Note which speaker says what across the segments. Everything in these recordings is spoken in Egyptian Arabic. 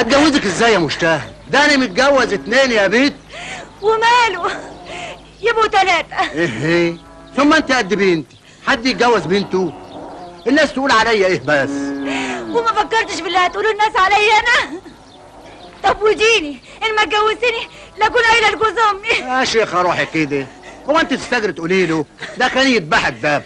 Speaker 1: هتجوزك ازاي يا مشتاق ده انا متجوز اتنين يا بيت
Speaker 2: وماله يبقوا ثلاثة
Speaker 1: ايه ايه ثم انت قد بنتي حد يتجوز بنته الناس تقول عليا ايه بس
Speaker 2: وما فكرتش باللي هتقولوا الناس عليا انا طب وديني ان ما اتجوزتني لاكون قايله لجوز امي
Speaker 1: يا شيخه روحي كده هو انت تستجري تقولي له ده كان يذبحك باب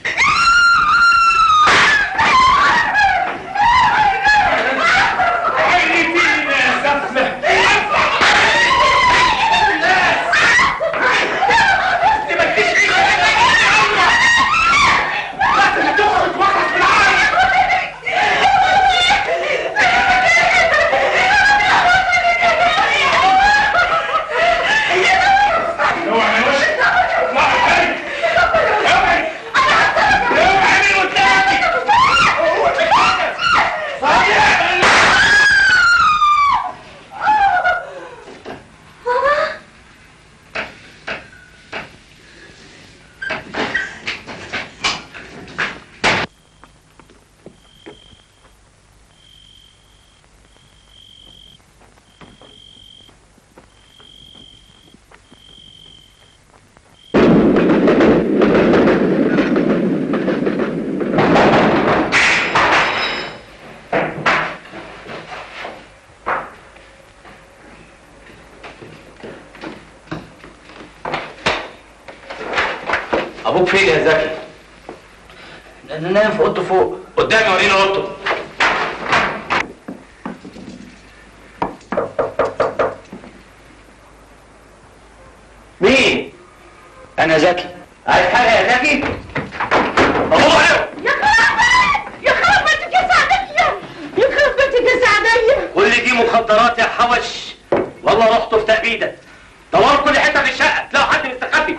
Speaker 3: ابوك فين يا زكي
Speaker 4: انا نايم في اوضته فوق
Speaker 3: قدامي وريني اوضته مين
Speaker 4: انا زكي
Speaker 3: عايز حاجه يا زكي ابوك عليه
Speaker 2: يا خرب بيتك يا سعدية يا خرب بيتك يا سعدية
Speaker 3: كل دي مخدرات يا حوش والله رحتوا في تأبيدة دوروا كل حته في الشقه تلاقوا حد مستخبي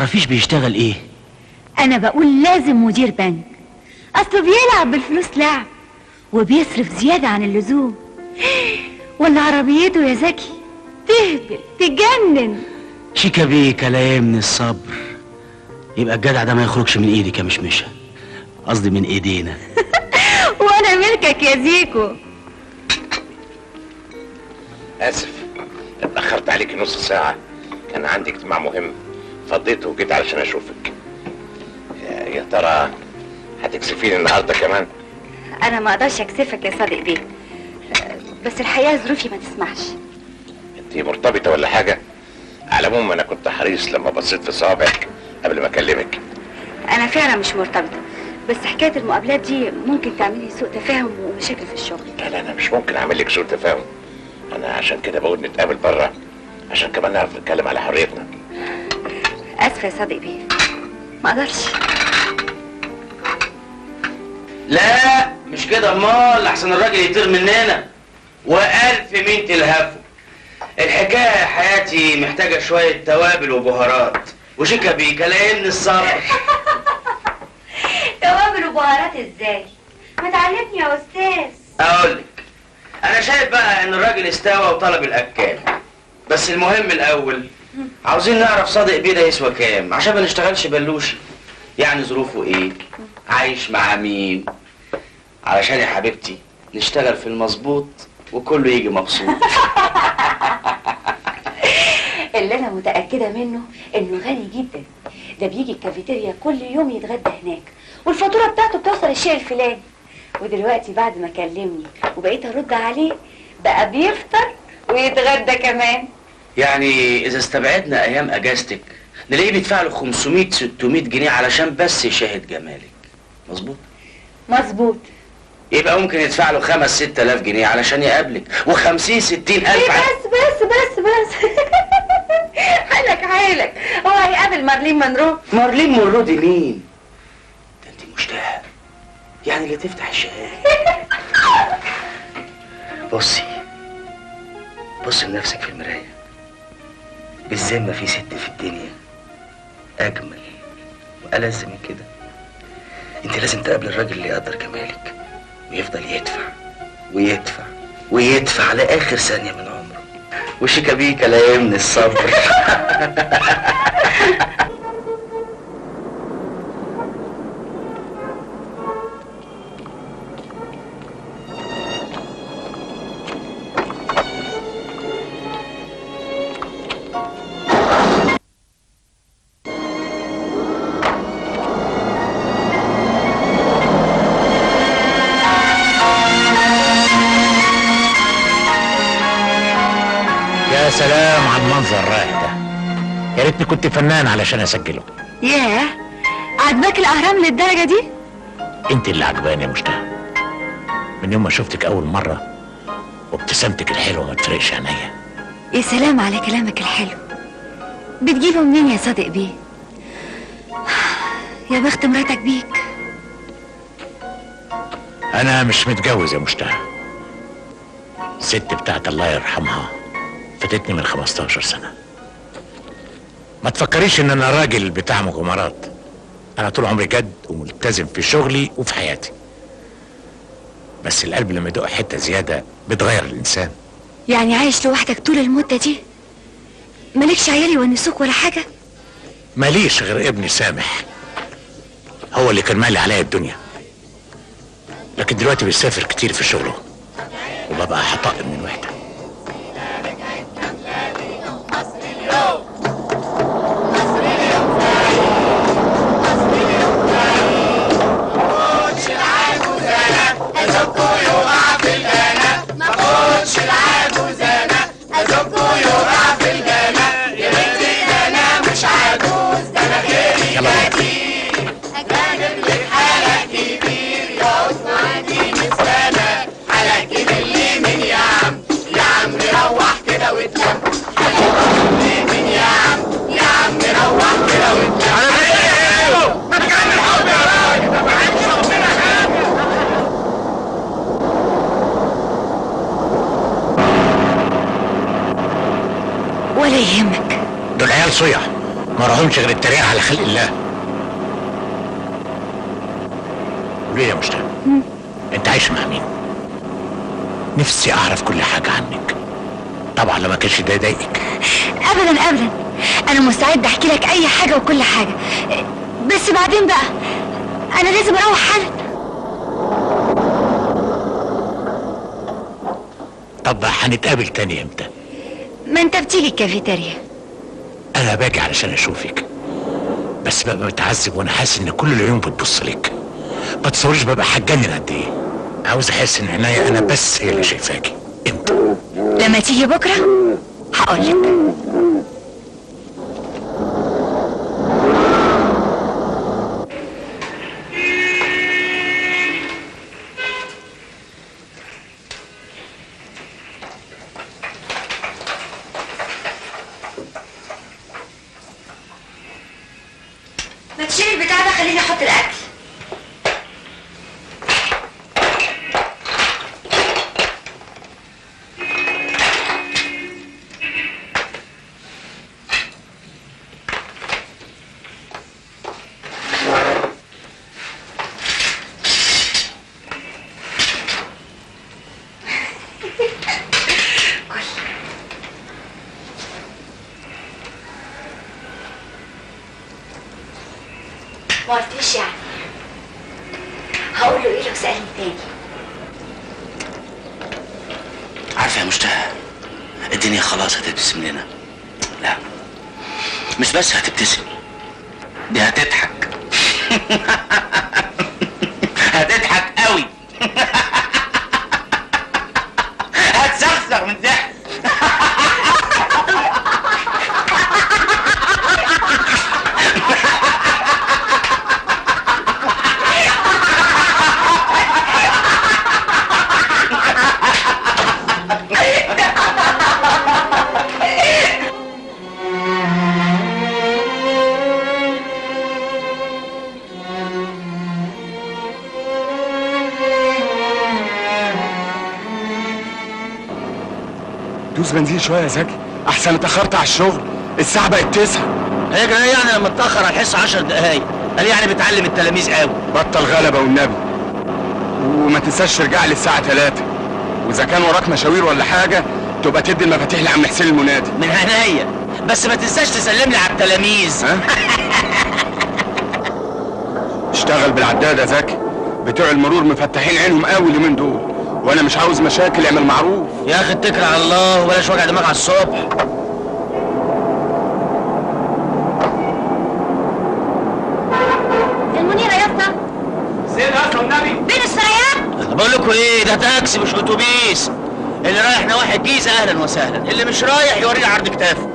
Speaker 4: تعرفيش بيشتغل ايه
Speaker 2: انا بقول لازم مدير بنك اصله بيلعب بالفلوس لعب وبيصرف زيادة عن اللزوم ولا عربيته يا زكي تهبل تجنن
Speaker 4: شيكا بيه كلام من الصبر يبقى الجدع ده ما يخرجش من ايدك يا مشمشة قصدي من ايدينا
Speaker 2: وانا ملكك يا زيكو
Speaker 5: اسف اتاخرت عليك نص ساعه كان عندي اجتماع مهم فضيته وجيت علشان اشوفك يا, يا ترى هتكسفيني النهارده كمان
Speaker 2: انا ما اقدرش اكسفك يا صادق بيه بس الحقيقه ظروفي ما تسمحش
Speaker 5: انت مرتبطه ولا حاجه على العموم انا كنت حريص لما بصيت في صوابعك قبل ما اكلمك
Speaker 2: انا فعلا مش مرتبطه بس حكايه المقابلات دي ممكن تعملي سوء تفاهم ومشاكل في الشغل
Speaker 5: لا لا انا مش ممكن اعمل لك سوء تفاهم انا عشان كده بقول نتقابل بره عشان كمان نعرف نتكلم على حريتنا
Speaker 2: اسفه يا صادق بيه ما اقدرش
Speaker 4: لا مش كده امال احسن الراجل يطير مننا والف مين تلهفه الحكايه يا حياتي محتاجه شويه توابل وبهارات وشيكا بيه كلام من الصبر
Speaker 2: توابل وبهارات ازاي ما تعلمني يا استاذ
Speaker 4: اقول لك انا شايف بقى ان الراجل استوى وطلب الاكل بس المهم الاول عاوزين نعرف صادق بيه ده يسوى كام عشان ما نشتغلش بلوشي يعني ظروفه ايه عايش مع مين علشان يا حبيبتي نشتغل في المظبوط وكله يجي مبسوط
Speaker 2: اللي انا متاكده منه انه غني جدا ده بيجي الكافيتيريا كل يوم يتغدى هناك والفاتوره بتاعته بتوصل الشيء الفلاني ودلوقتي بعد ما كلمني وبقيت ارد عليه بقى بيفطر ويتغدى كمان
Speaker 4: يعني اذا استبعدنا ايام اجازتك نلاقيه بيدفع له 500 600 جنيه علشان بس يشاهد جمالك مظبوط
Speaker 2: مظبوط
Speaker 4: يبقى ممكن يدفع له 5 6000 جنيه علشان يقابلك و50 60
Speaker 2: ايه
Speaker 4: الف ع-
Speaker 2: بس بس بس بس حالك حالك هو هيقابل مارلين مونرو
Speaker 4: مارلين مونرو دي مين ده انت مشتاقه يعني اللي تفتح الشهاده بصي بصي لنفسك في المرايه بالذمه في ست في الدنيا اجمل والذ من كده انت لازم تقابل الراجل اللي يقدر جمالك ويفضل يدفع ويدفع ويدفع لاخر ثانيه من عمره وشيكا بيه كلام من الصبر
Speaker 6: يا سلام على المنظر الرائع ده يا ريتني كنت فنان علشان اسجله
Speaker 2: ياه عجبك الاهرام للدرجه دي
Speaker 6: انت اللي عجباني يا مشتاق من يوم ما شفتك اول مره وابتسامتك الحلوه ما تفرقش عينيا
Speaker 2: يا سلام على كلامك الحلو بتجيبه منين يا صادق بيه يا بخت مراتك بيك
Speaker 6: انا مش متجوز يا مشتاق الست بتاعت الله يرحمها فاتتني من 15 سنه ما تفكريش ان انا راجل بتاع مغامرات انا طول عمري جد وملتزم في شغلي وفي حياتي بس القلب لما يدق حته زياده بتغير الانسان
Speaker 2: يعني عايش لوحدك طول المده دي مالكش عيالي يونسوك ولا حاجه
Speaker 6: ماليش غير ابني سامح هو اللي كان مالي عليا الدنيا لكن دلوقتي بيسافر كتير في شغله وببقى هطق من الوحدة يلا بينا
Speaker 2: ولا يهمك
Speaker 6: دول عيال صيع ما راهمش غير التريقة على خلق الله ليه يا مشتاق انت عايش مع مين نفسي اعرف كل حاجة عنك طبعا لما كانش ده يضايقك
Speaker 2: ابدا ابدا انا مستعد احكي لك اي حاجه وكل حاجه بس بعدين بقى انا لازم اروح حالا
Speaker 6: طب هنتقابل تاني امتى
Speaker 2: ما انت بتيجي الكافيتيريا
Speaker 6: انا باجي علشان اشوفك بس ببقى متعذب وانا حاسس ان كل العيون بتبص لك ما تصوريش ببقى هتجنن قد ايه عاوز احس ان عينيا انا بس هي اللي شايفاكي انت
Speaker 2: لما تيجي بكره هقول لك ما تشيل البتاع ده خليني احط الاكل ما قلتليش يعني هقول له ايه لو سألني تاني
Speaker 4: عارفه يا مشتهى الدنيا خلاص هتبتسم لنا لا مش بس هتبتسم دي هتضحك هتضحك قوي هتزغزغ من ضحك
Speaker 7: دوس بنزين شويه يا زكي احسن اتاخرت على الشغل الساعه بقت تسعة
Speaker 4: هيجري ايه يعني لما اتاخر على الحصه 10 دقايق قال يعني بتعلم التلاميذ قوي
Speaker 7: بطل غلبه والنبي وما تنساش ترجع لي الساعه 3 واذا كان وراك مشاوير ولا حاجه تبقى تدي المفاتيح لعم حسين المنادي
Speaker 4: من عينيا بس ما تنساش تسلم لي على التلاميذ
Speaker 7: ها اشتغل بالعداد يا زكي بتوع المرور مفتحين عينهم قوي اليومين دول وانا مش عاوز مشاكل اعمل معروف
Speaker 4: يا اخي اتكل على الله وبلاش وجع دماغ على الصبح
Speaker 2: المنيرة يا اسطى
Speaker 3: سيد اصلا النبي
Speaker 2: بين السرايات
Speaker 4: بقول لكم ايه ده تاكسي مش اتوبيس اللي رايح نواحي الجيزه اهلا وسهلا اللي مش رايح يوريني عرض كتافه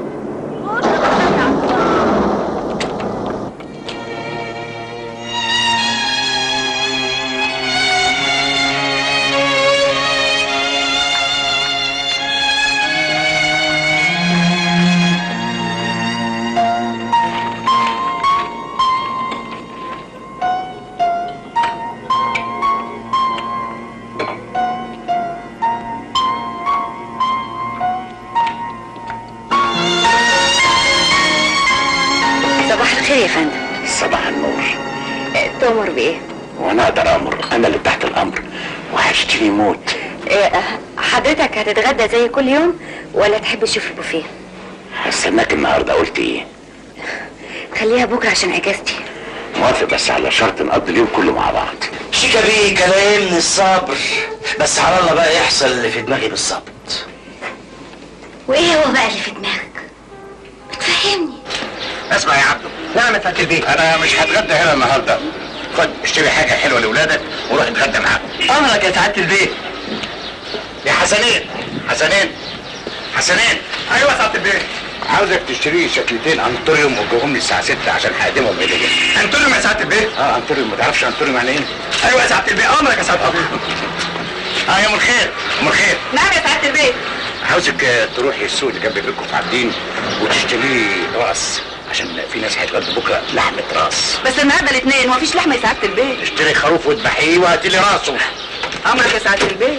Speaker 2: صباح الخير يا فندم
Speaker 5: صباح النور
Speaker 2: تؤمر بايه؟
Speaker 5: وانا اقدر امر انا اللي تحت الامر وحشتني موت
Speaker 2: إيه، حضرتك هتتغدى زي كل يوم ولا تحب تشوف البوفيه؟
Speaker 5: هستناك النهارده قلت ايه
Speaker 2: خليها بكره عشان اجازتي
Speaker 5: موافق بس على شرط نقضي اليوم كله مع بعض
Speaker 4: شيكا بيه كلامني الصبر بس على الله بقى يحصل اللي في دماغي بالظبط
Speaker 2: وايه هو بقى اللي في دماغك؟ بتفهمني
Speaker 5: اسمع يا عبده
Speaker 4: نعم يا فتح البيه
Speaker 5: انا مش هتغدى هنا النهارده خد اشتري حاجه حلوه لاولادك وروح اتغدى معاهم
Speaker 4: امرك يا سعاده البيه
Speaker 5: يا حسنين حسنين حسنين
Speaker 3: ايوه يا سعاده البيه
Speaker 5: عاوزك تشتري شكلتين انطوريوم وتجيبهم لي الساعه 6 عشان هقدمهم هديه
Speaker 3: انتوني يا سعاده البيه
Speaker 5: اه انطوريوم ما تعرفش انطوريوم يعني ايه؟
Speaker 3: ايوه يا سعاده البيه امرك يا سعاده البيه
Speaker 5: اه يوم الخير يوم الخير
Speaker 2: نعم يا سعاده البيت
Speaker 5: عاوزك آه، تروحي السوق اللي جنب بيتكم في عابدين وتشتري لي راس عشان في ناس هيتغدوا بكره لحمه راس
Speaker 2: بس النهارده الاثنين ومفيش لحمه يا سعاده البيت
Speaker 5: اشتري خروف واذبحيه وهاتي لي راسه
Speaker 2: امرك يا سعاده البيت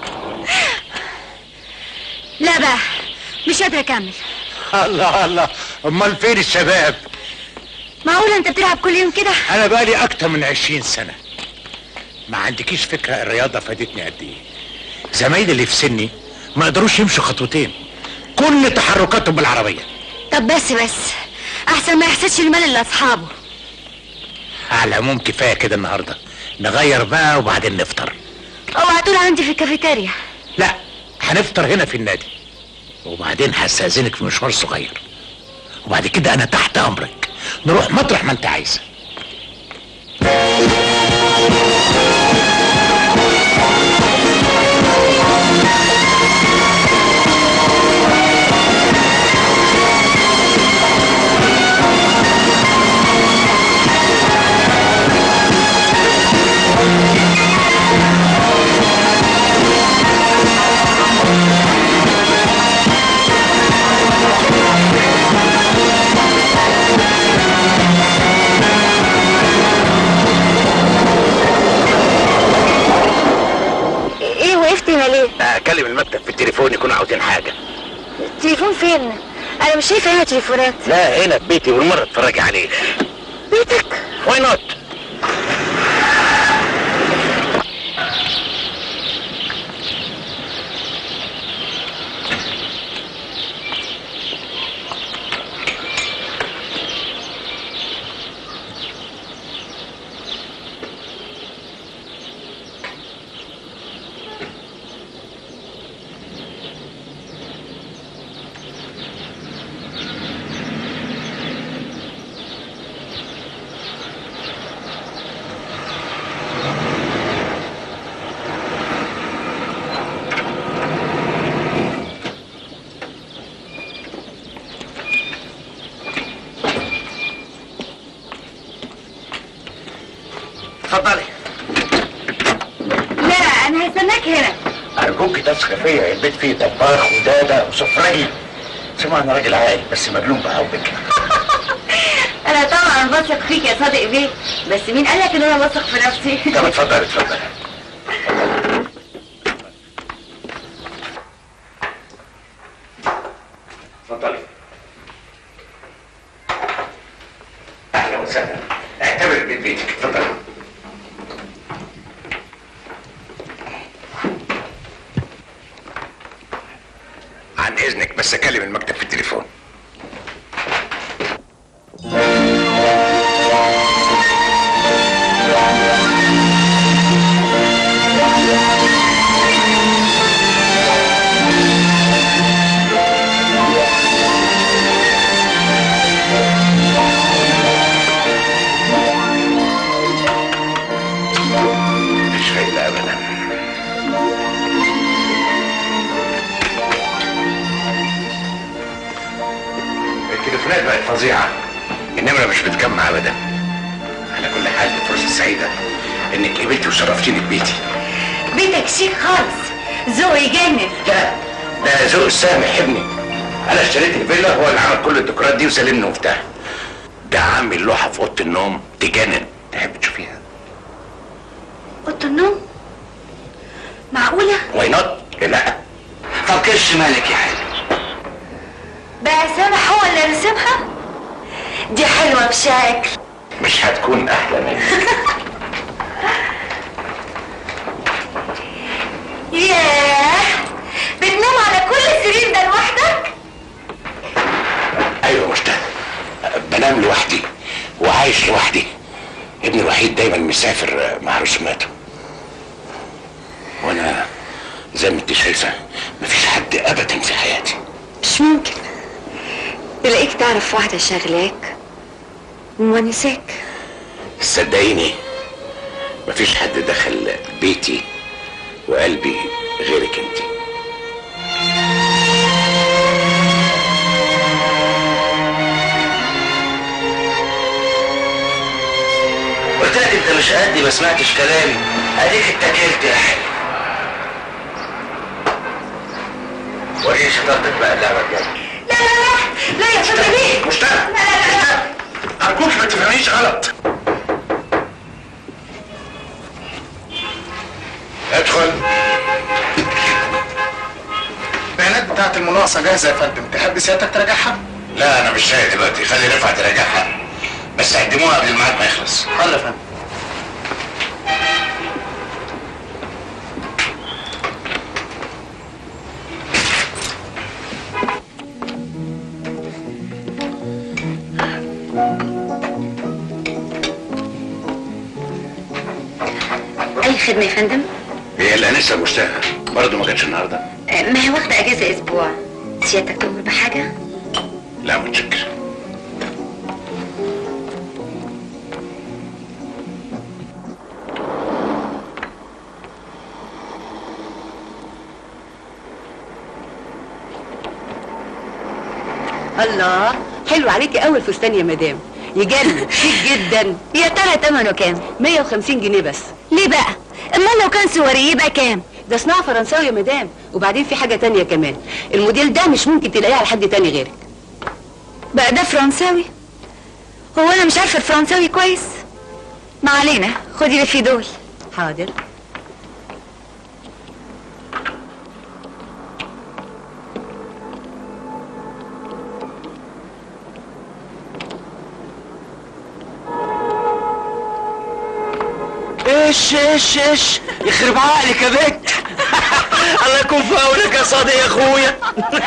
Speaker 2: لا بقى مش قادره اكمل
Speaker 6: الله الله امال فين الشباب
Speaker 2: معقولة انت بتلعب كل يوم كده
Speaker 6: انا بقالي اكتر من عشرين سنة ما عندكيش فكرة الرياضة فادتني قد ايه زمايلي اللي في سني ما قدروش يمشوا خطوتين كل تحركاتهم بالعربية
Speaker 2: طب بس بس احسن ما يحسدش المال لاصحابه
Speaker 6: على العموم كفاية كده النهاردة نغير بقى وبعدين نفطر
Speaker 2: اوعى تقول عندي في الكافيتيريا
Speaker 6: لا هنفطر هنا في النادي وبعدين هستأذنك في مشوار صغير وبعد كده انا تحت امرك نروح مطرح ما انت عايزه
Speaker 2: ايه وقفت هنا ليه
Speaker 6: اكلم المكتب في التليفون يكونوا عاوزين حاجه
Speaker 2: التليفون فين انا مش شايفه هنا تليفونات
Speaker 6: لا هنا في بيتي والمره اتفرجي عليه
Speaker 2: بيتك
Speaker 6: واي نوت اتفضلي
Speaker 2: لا انا هستناك هنا
Speaker 6: ارجوك تثق فيا البيت فيه طباخ وداده وسفرجي سمع انا راجل عاقل بس مجنون بحبك
Speaker 2: انا طبعا بثق فيك يا صادق بيه بس مين قال لك ان انا بثق في نفسي
Speaker 6: طب اتفضل اتفضل اتفضلي اهلا وسهلا اعتبر البيت بيتك اتفضلي عن اذنك بس اكلم المكتب في التليفون مفيش فايدة أبدا التليفونات بقت فظيعة النمرة مش بتجمع أبدا على كل حال فرصة سعيدة إنك قبلتي وشرفتيني ببيتي
Speaker 2: بيتك شيك خالص ذوق يجنن
Speaker 6: لا ده ذوق السامح ابني أنا اشتريت الفيلا هو اللي عمل كل الديكورات دي وسلمني مفتاح ده عمي اللوحة في أوضة النوم تجنن تحب تشوفيها
Speaker 2: اوضه النوم معقوله
Speaker 6: واي نوت لا
Speaker 4: طب كش مالك يا حلو
Speaker 2: بقى سامح هو اللي رسمها دي حلوه بشكل
Speaker 6: مش هتكون أحلى منك
Speaker 2: ياه بتنام على كل سرير ده لوحدك
Speaker 6: ايوه مشتاق بنام لوحدي وعايش لوحدي ابني الوحيد دايما مسافر مع رسوماته وانا زي ما انت شايفه مفيش حد ابدا في حياتي
Speaker 2: مش ممكن تلاقيك تعرف واحده شغلاك ومونساك
Speaker 6: صدقيني مفيش حد دخل بيتي وقلبي غيرك انت
Speaker 4: قلت لك انت مش قدي ما سمعتش كلامي اديك اتكلت يا حلو
Speaker 6: وريني شطارتك بقى اللعبه الجايه
Speaker 2: لا لا لا لا يا صدق بيه
Speaker 6: مشتاق
Speaker 2: لا لا لا لا
Speaker 6: ارجوك ما تفهميش غلط ادخل
Speaker 7: البيانات بتاعت المناقصة جاهزة يا فندم تحب سيادتك تراجعها؟
Speaker 5: لا انا مش رايق دلوقتي خلي رفعت تراجعها بس قدموها قبل الميعاد ما يخلص
Speaker 1: حاضر يا فندم
Speaker 2: اي خدمه يا فندم
Speaker 5: هي الانسه مشتاقه برضه ما جاتش النهارده
Speaker 2: آه، ما هي واخده اجازه اسبوع سيادتك تؤمر بحاجه
Speaker 5: لا متشكر
Speaker 8: الله حلو عليكي قوي الفستان يا مدام يجنن شيك جدا
Speaker 2: يا ترى ثمنه كام
Speaker 8: 150 جنيه بس
Speaker 2: ليه بقى امال لو كان سوري يبقى كام
Speaker 8: ده صناعه فرنساوي يا مدام وبعدين في حاجه تانية كمان الموديل ده مش ممكن تلاقيه على حد تاني غيرك
Speaker 2: بقى ده فرنساوي هو انا مش عارفه الفرنساوي كويس ما علينا خدي اللي في دول
Speaker 8: حاضر
Speaker 1: ايش ايش ايش يخرب عقلك يا بنت الله يكون في عونك يا صادق يا اخويا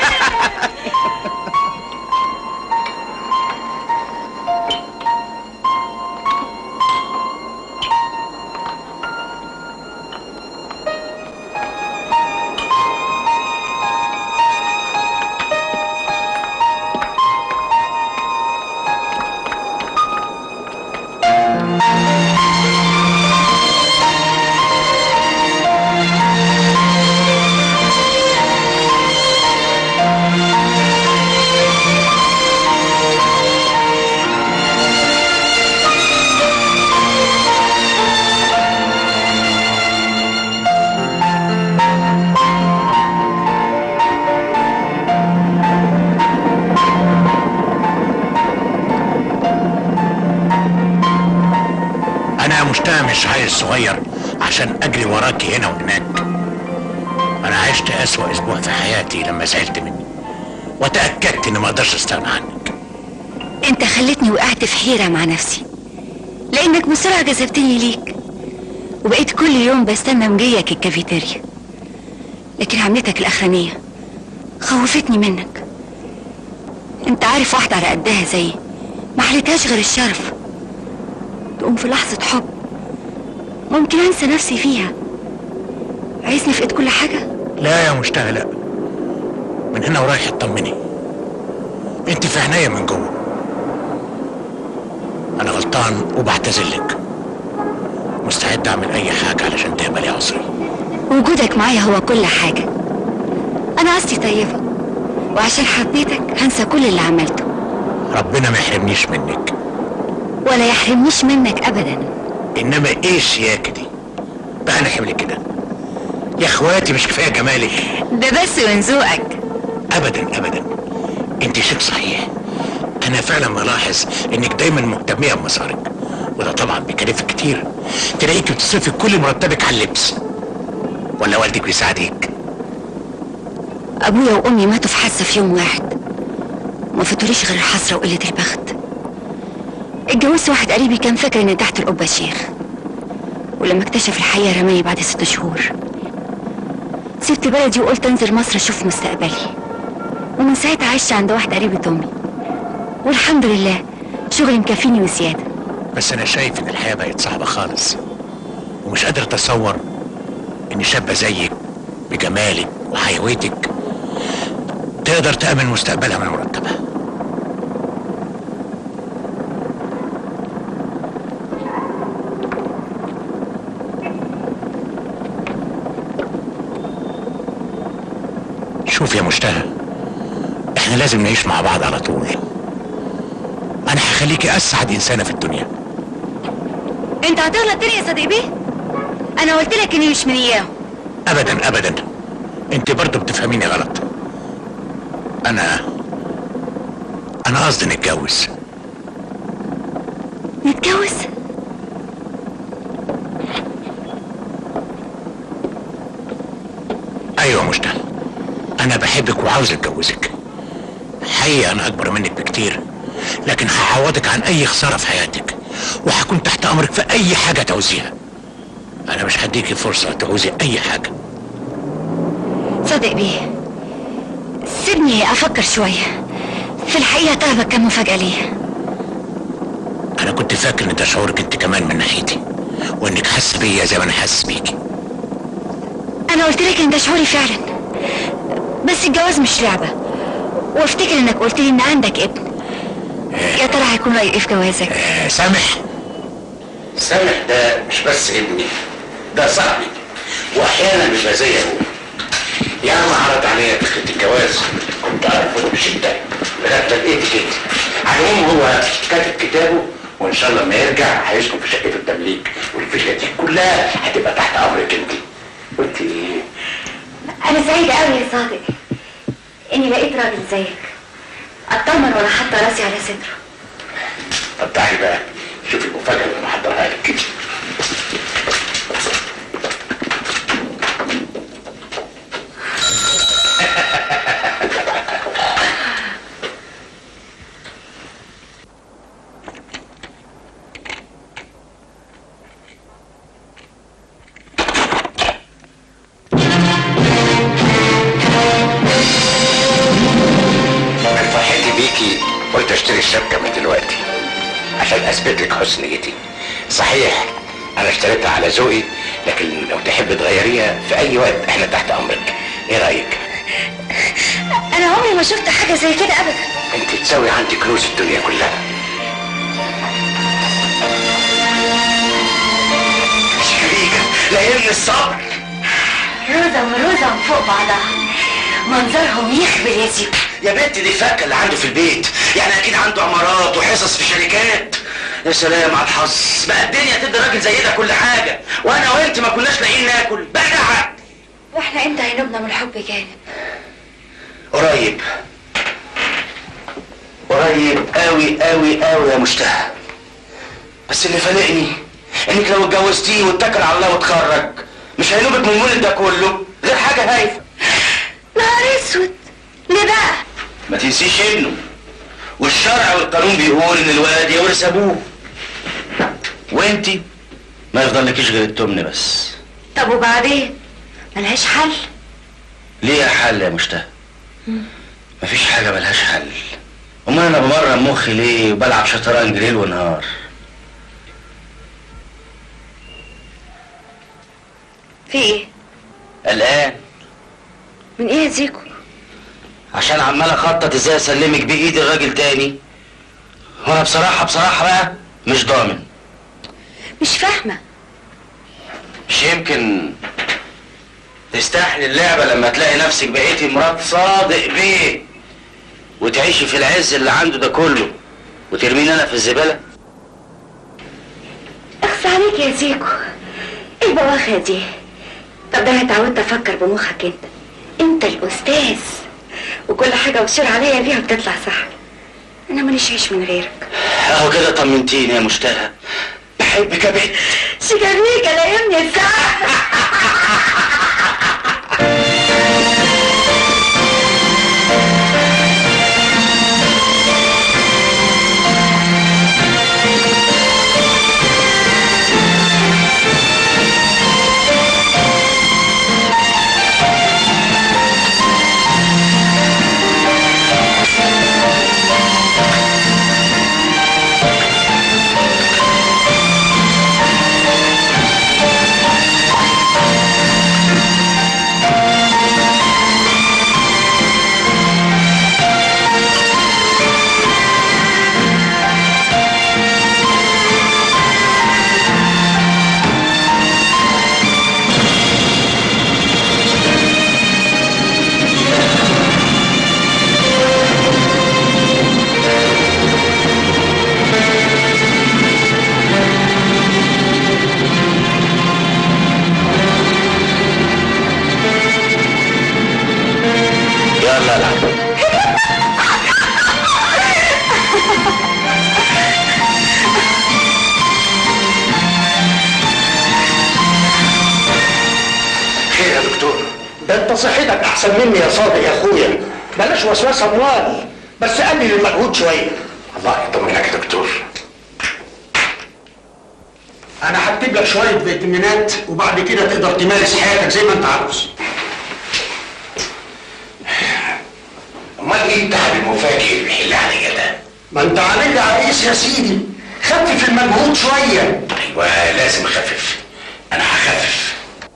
Speaker 6: انا مشتاق مش عيل صغير عشان اجري وراكي هنا وهناك انا عشت اسوأ اسبوع في حياتي لما زعلت مني وتاكدت اني ما اقدرش استغنى عنك
Speaker 2: انت خلتني وقعت في حيرة مع نفسي لانك بسرعة جذبتني ليك وبقيت كل يوم بستنى مجيك الكافيتيريا لكن عملتك الاخرانية خوفتني منك انت عارف واحدة على قدها زيي ما حلتهاش غير الشرف تقوم في لحظة حب ممكن انسى نفسي فيها عايزني في ايد كل حاجة
Speaker 6: لا يا مشتاق لا من هنا ورايح اطمني انت في عينيا من جوه انا غلطان وبعتذر لك مستعد اعمل اي حاجه علشان تقبلي عذري
Speaker 2: وجودك معايا هو كل حاجة أنا قصدي طيبة وعشان حبيتك هنسى كل اللي عملته
Speaker 6: ربنا ما يحرمنيش منك
Speaker 2: ولا يحرمنيش منك أبدا
Speaker 6: انما ايه الشياكه دي بقى انا حمل كده يا اخواتي مش كفايه جمالك
Speaker 2: ده بس من ذوقك
Speaker 6: ابدا ابدا انت شيك صحيح انا فعلا ملاحظ انك دايما مهتميه بمظهرك وده طبعا بيكلفك كتير تلاقيك بتصرفي كل مرتبك على اللبس ولا والدك بيساعدك
Speaker 2: أبويا وأمي ماتوا في حادثة في يوم واحد ما فاتوليش غير الحسرة وقلة البخت اتجوزت واحد قريبي كان فاكر إن تحت القبة شيخ ولما اكتشف الحقيقة رماني بعد ست شهور سبت بلدي وقلت انزل مصر اشوف مستقبلي ومن ساعتها عشت عند واحد قريبة امي والحمد لله شغلي مكفيني وزيادة
Speaker 6: بس انا شايف ان الحياه بقت صعبه خالص ومش قادر اتصور ان شابه زيك بجمالك وحيويتك تقدر تأمن مستقبلها من مرتبها شوف يا مشتهى احنا لازم نعيش مع بعض على طول انا هخليكي اسعد انسانه في الدنيا
Speaker 2: انت هتغلط تاني يا صديق بيه انا قلت لك اني مش من اياهم
Speaker 6: ابدا ابدا انت برضه بتفهميني غلط انا انا قصدي نتجوز
Speaker 2: نتجوز
Speaker 6: ايوه مشتهى انا بحبك وعاوز اتجوزك حقيقي انا اكبر منك بكتير لكن هعوضك عن اي خساره في حياتك وهكون تحت امرك في اي حاجه تعوزيها انا مش هديكي فرصه تعوزي اي حاجه
Speaker 2: صدق بيه سيبني افكر شويه في الحقيقه طلبك كان مفاجاه ليا
Speaker 6: انا كنت فاكر ان ده شعورك انت كمان من ناحيتي وانك حاسه بيا زي ما انا حاسس بيكي
Speaker 2: انا قلت لك ان ده شعوري فعلا بس الجواز مش لعبه وافتكر انك قلت لي ان عندك ابن يا ترى هيكون رايه ايه في جوازك
Speaker 6: آه، سامح
Speaker 4: سامح ده مش بس ابني ده صاحبي واحيانا بيبقى زي ابوه يعني ما عرض عليا فكره الجواز كنت ارفض بشده لغايه ما لقيت كده على العموم هو كاتب كتابه وان شاء الله لما يرجع هيسكن في شقه التمليك والفيلا دي كلها هتبقى تحت امرك انت قلت ايه؟
Speaker 2: انا سعيده قوي يا صادق اني لقيت راجل زيك اطمن ولا حتى راسي على صدره
Speaker 4: طب تعالي بقى شوفي المفاجاه اللي انا محضرها لك من فرحتي بيكي قلت اشتري الشبكه من دلوقتي عشان اثبت لك حسن نيتي صحيح انا اشتريتها على ذوقي لكن لو تحب تغيريها في اي وقت احنا تحت امرك ايه رايك
Speaker 2: انا عمري ما شفت حاجه زي كده ابدا
Speaker 4: انت تساوي عندي كنوز الدنيا كلها مش خليجة لا الصبر
Speaker 2: روزة وروزة فوق بعضها منظرهم يخبل يا سيدي
Speaker 4: يا بنت دي الفاكهه اللي عنده في البيت يعني اكيد عنده عمارات وحصص في شركات يا سلام على الحظ بقى الدنيا تدي راجل زي ده كل حاجه وانا وانت ما كناش لاقيين ناكل بقى عقل
Speaker 2: واحنا امتى هينوبنا من الحب جانب
Speaker 4: قريب قريب قوي قوي قوي يا مشتهى بس اللي فارقني انك لو اتجوزتيه واتكل على الله واتخرج مش هينوبك من المولد ده كله غير حاجه هايفه
Speaker 2: نهار اسود ليه بقى
Speaker 4: ما تنسيش ابنه والشرع والقانون بيقول ان الولد يورث ابوه وانتي ما يفضلكيش غير التمن بس
Speaker 2: طب وبعدين ملهاش حل
Speaker 4: ليه حل يا مشتهى مفيش حاجه ملهاش حل امال انا بمرن مخي ليه وبلعب شطرنج ليل ونهار
Speaker 2: في ايه
Speaker 4: قلقان
Speaker 2: من ايه يا زيكو
Speaker 4: عشان عمال اخطط ازاي اسلمك بايدي الراجل تاني وانا بصراحه بصراحه بقى مش ضامن
Speaker 2: مش فاهمه
Speaker 4: مش يمكن تستحلي اللعبة لما تلاقي نفسك بقيتي مرات صادق بيه وتعيشي في العز اللي عنده ده كله وترميني انا في الزبالة
Speaker 2: اخص عليك يا زيكو ايه البواخة دي طب ده انا اتعودت افكر بمخك انت انت الاستاذ وكل حاجه بتشير عليا بيها بتطلع صح انا ماليش عيش من غيرك
Speaker 4: اهو كده طمنتيني يا مشتهى بحبك يا بنت
Speaker 2: شيكابيكا لايمني الساعه
Speaker 4: يلا العب خير يا دكتور
Speaker 9: ده انت صحتك احسن مني يا صادق يا اخويا بلاش وسواس اموال بس قلل المجهود شويه
Speaker 5: الله يطمنك يا دكتور
Speaker 9: انا هكتب لك شويه فيتامينات وبعد كده تقدر تمارس حياتك زي ما انت عاوز
Speaker 5: امال ايه التعب المفاجئ اللي بيحل عليا ده؟
Speaker 9: ما انت عليك عريس يا سيدي خفف المجهود شويه
Speaker 5: ايوه لازم اخفف انا هخفف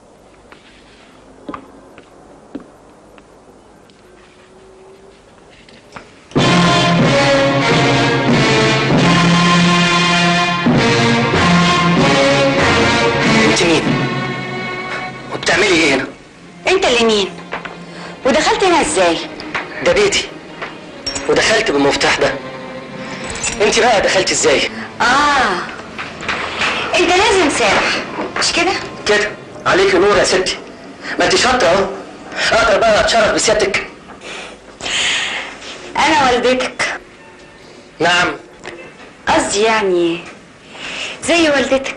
Speaker 4: انت مين؟ وبتعملي ايه هنا؟
Speaker 2: انت اللي مين ودخلت هنا ازاي
Speaker 4: ده بيتي ودخلت بالمفتاح ده انت بقى دخلت ازاي؟
Speaker 2: اه انت لازم سامح مش كده
Speaker 4: كده عليك نور يا ستي ما انت شاطره اهو اقدر بقى اتشرف بسيادتك
Speaker 2: انا والدتك
Speaker 4: نعم
Speaker 2: قصدي يعني زي والدتك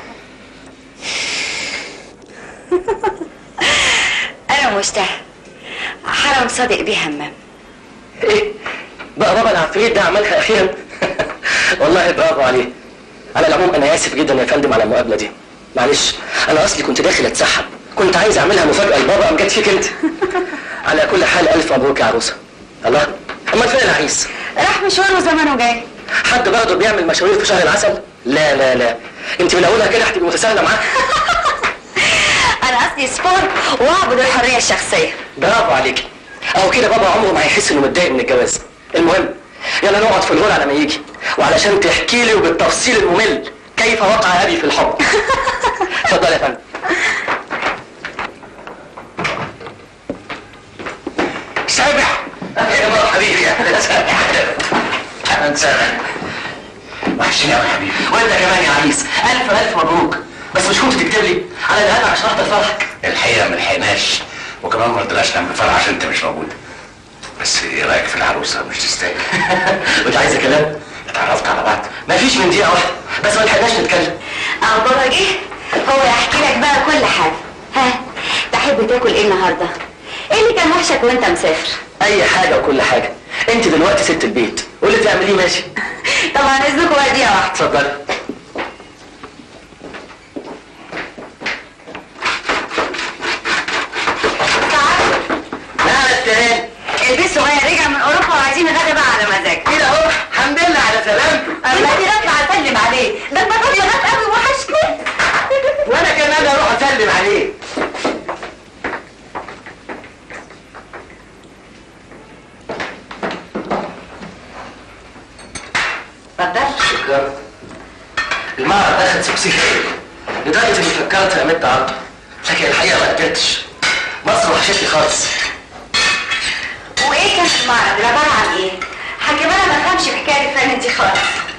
Speaker 2: انا مشتهى حرم صادق بيه همام
Speaker 4: ايه بقى بابا العفريت ده عملها اخيرا والله برافو عليه على العموم انا اسف جدا يا فندم على المقابله دي معلش انا اصلي كنت داخل اتسحب كنت عايز اعملها مفاجاه لبابا قام جت فيك انت على كل حال الف مبروك يا عروسه الله امال فين العريس
Speaker 2: راح مشوار وزمانه جاي
Speaker 4: حد برضه بيعمل مشاوير في شهر العسل لا لا لا انت من اولها كده هتبقي متساهله معاه
Speaker 2: انا قصدي سبور واعبد الحريه الشخصيه
Speaker 4: برافو عليك اهو كده بابا عمره ما هيحس انه متضايق من الجواز المهم يلا نقعد في الهول على ما يجي وعلشان تحكي لي وبالتفصيل الممل كيف وقع ابي في الحب اتفضل يا فندم
Speaker 5: سامح يا بابا حبيبي يا اهلا وسهلا اهلا وسهلا وحشني قوي يا حبيبي
Speaker 4: وانت كمان يا عريس الف الف مبروك بس مش كنت تكتب لي على الاقل عشان احضر فرحك
Speaker 5: الحقيقه ما لحقناش وكمان ما رضيناش نعمل فرح عشان انت مش موجود بس ايه رايك في العروسه مش تستاهل
Speaker 4: وانت عايز كلام
Speaker 5: اتعرفت على بعض
Speaker 4: مفيش من دقيقه واحده بس ما لحقناش نتكلم
Speaker 2: اه بابا جه هو يحكي لك بقى كل حاجه ها تحب تاكل ايه النهارده ايه اللي كان وحشك وانت مسافر
Speaker 4: اي حاجه وكل حاجه انت دلوقتي ست البيت واللي تعمليه ماشي
Speaker 2: طبعا اذنكم بقى دقيقه واحده
Speaker 4: اتفضلي نعم استهان
Speaker 2: البيت صغير رجع من اوروبا وعايزين نغدا بقى على مزاج
Speaker 4: كده اهو الحمد لله على سلامته
Speaker 2: دلوقتي راجعه اسلم عليه ده انت فاضي لغايه قوي وحشني
Speaker 4: وانا كمان اروح اسلم عليه
Speaker 2: اتفضل
Speaker 4: شكرا المعرض ده خد سكسيك لدرجه اني فكرت امد عرضه لكن الحقيقه ما قدرتش مصر وحشتني خالص
Speaker 2: وايه كان في المعرض عباره عن ايه حكيم انا ما فهمش في حكايه الفن دي خالص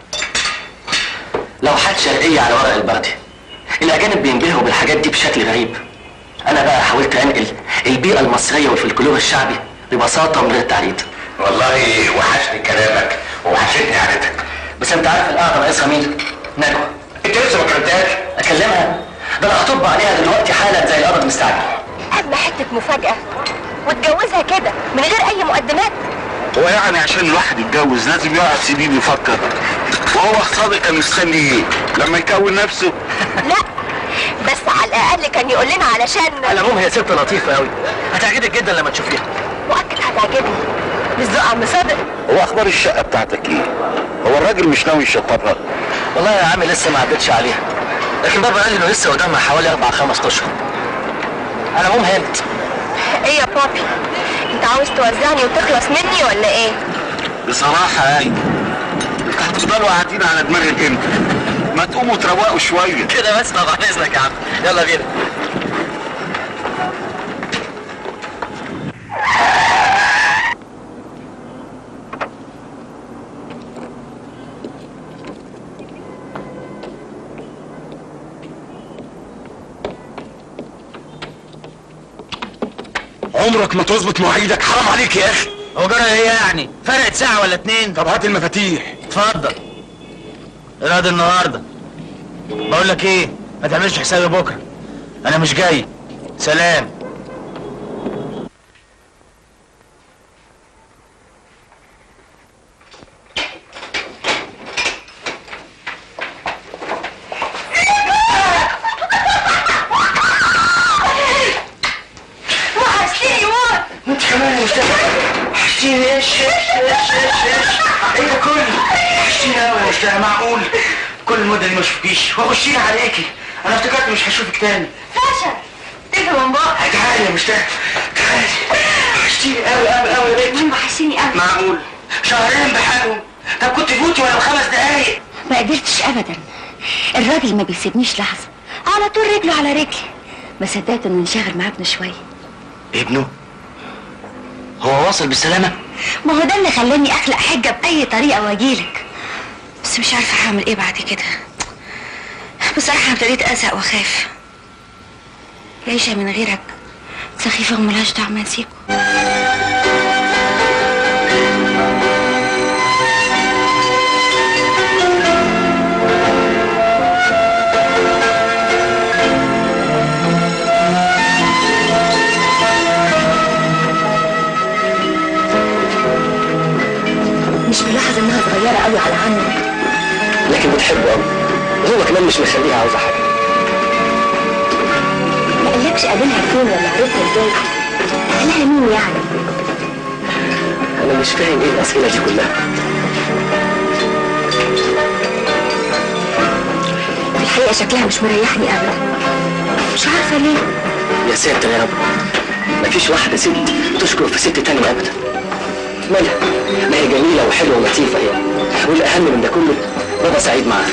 Speaker 4: لوحات شرقيه على ورق البردي الاجانب بينبهروا بالحاجات دي بشكل غريب انا بقى حاولت انقل البيئه المصريه والفلكلور الشعبي ببساطه من غير تعريض
Speaker 5: والله وحشني كلامك ووحشتني قعدتك
Speaker 4: بس انت عارف القاعده ناقصها مين؟ نجوى
Speaker 5: انت لسه ما كلمتهاش
Speaker 4: اكلمها ده انا هطب عليها دلوقتي حالا زي القبض مستعجل
Speaker 2: قبل حته مفاجاه واتجوزها كده من غير اي مقدمات
Speaker 10: هو يعني عشان الواحد يتجوز لازم يقعد سنين يفكر وهو صادق كان مستني ايه لما يكون نفسه
Speaker 2: لا بس على الاقل كان يقول لنا علشان
Speaker 4: على العموم هي ست لطيفه قوي هتعجبك جدا لما تشوفيها
Speaker 2: مؤكد هتعجبني بالذوق عم صادق
Speaker 10: هو اخبار الشقه بتاعتك ايه هو الراجل مش ناوي يشطبها
Speaker 4: والله يا عم لسه ما عدتش عليها لكن بابا قال لي انه لسه قدامها حوالي اربع خمس اشهر على العموم هانت
Speaker 2: ايه يا بابي انت عاوز توزعني وتخلص مني ولا ايه
Speaker 10: بصراحه يعني انت هتفضلوا قاعدين على دماغك امتى ما تقوموا تروقوا شويه
Speaker 4: كده بس طبعا اذنك يا عم يلا بينا
Speaker 7: عمرك ما تظبط مواعيدك حرام عليك يا اخي
Speaker 6: هو جرى ايه يعني فرقت ساعة ولا اتنين
Speaker 7: طب هات المفاتيح
Speaker 6: اتفضل ايراد النهارده بقول لك ايه ما تعملش حسابي بكره انا مش جاي سلام
Speaker 4: كمان يا مصطفى وحشتيني ايش ايش ايش ايش ايش ايه ده كله وحشتيني قوي يا مصطفى معقول كل المده دي ما اشوفكيش واخشيني عليكي انا افتكرت مش هشوفك تاني
Speaker 2: فشل تفهم من بقى
Speaker 4: تعالي يا مصطفى تعالي وحشتيني قوي قوي قوي يا بنتي
Speaker 2: وحشتيني قوي
Speaker 4: معقول شهرين بحالهم طب كنت فوتي ولا بخمس دقايق
Speaker 2: ما قدرتش ابدا الراجل ما بيسيبنيش لحظه على طول رجله على رجلي ما صدقت انه انشغل مع ابنه شويه
Speaker 4: ابنه هو وصل بالسلامه
Speaker 2: ما هو ده اللي خلاني اخلق حجه باي طريقه واجيلك بس مش عارفه هعمل ايه بعد كده بصراحه ابتديت ازهق واخاف العيشه من غيرك سخيفه وملهاش طعم يا سيكو مش ملاحظ انها صغيره قوي على عمي
Speaker 4: لكن بتحبه قوي وهو كمان مش مخليها عاوزه حاجه
Speaker 2: ما قالكش قابلها فين ولا عرفها ازاي قالها مين يعني
Speaker 4: انا مش فاهم ايه الاسئله دي كلها
Speaker 2: في الحقيقه شكلها مش مريحني ابدا مش عارفه ليه
Speaker 4: يا ساتر يا رب مفيش واحده ست تشكر في ست تانية ابدا مالها ما هي جميله وحلوه ولطيفه هي والاهم من ده كله بابا سعيد معاها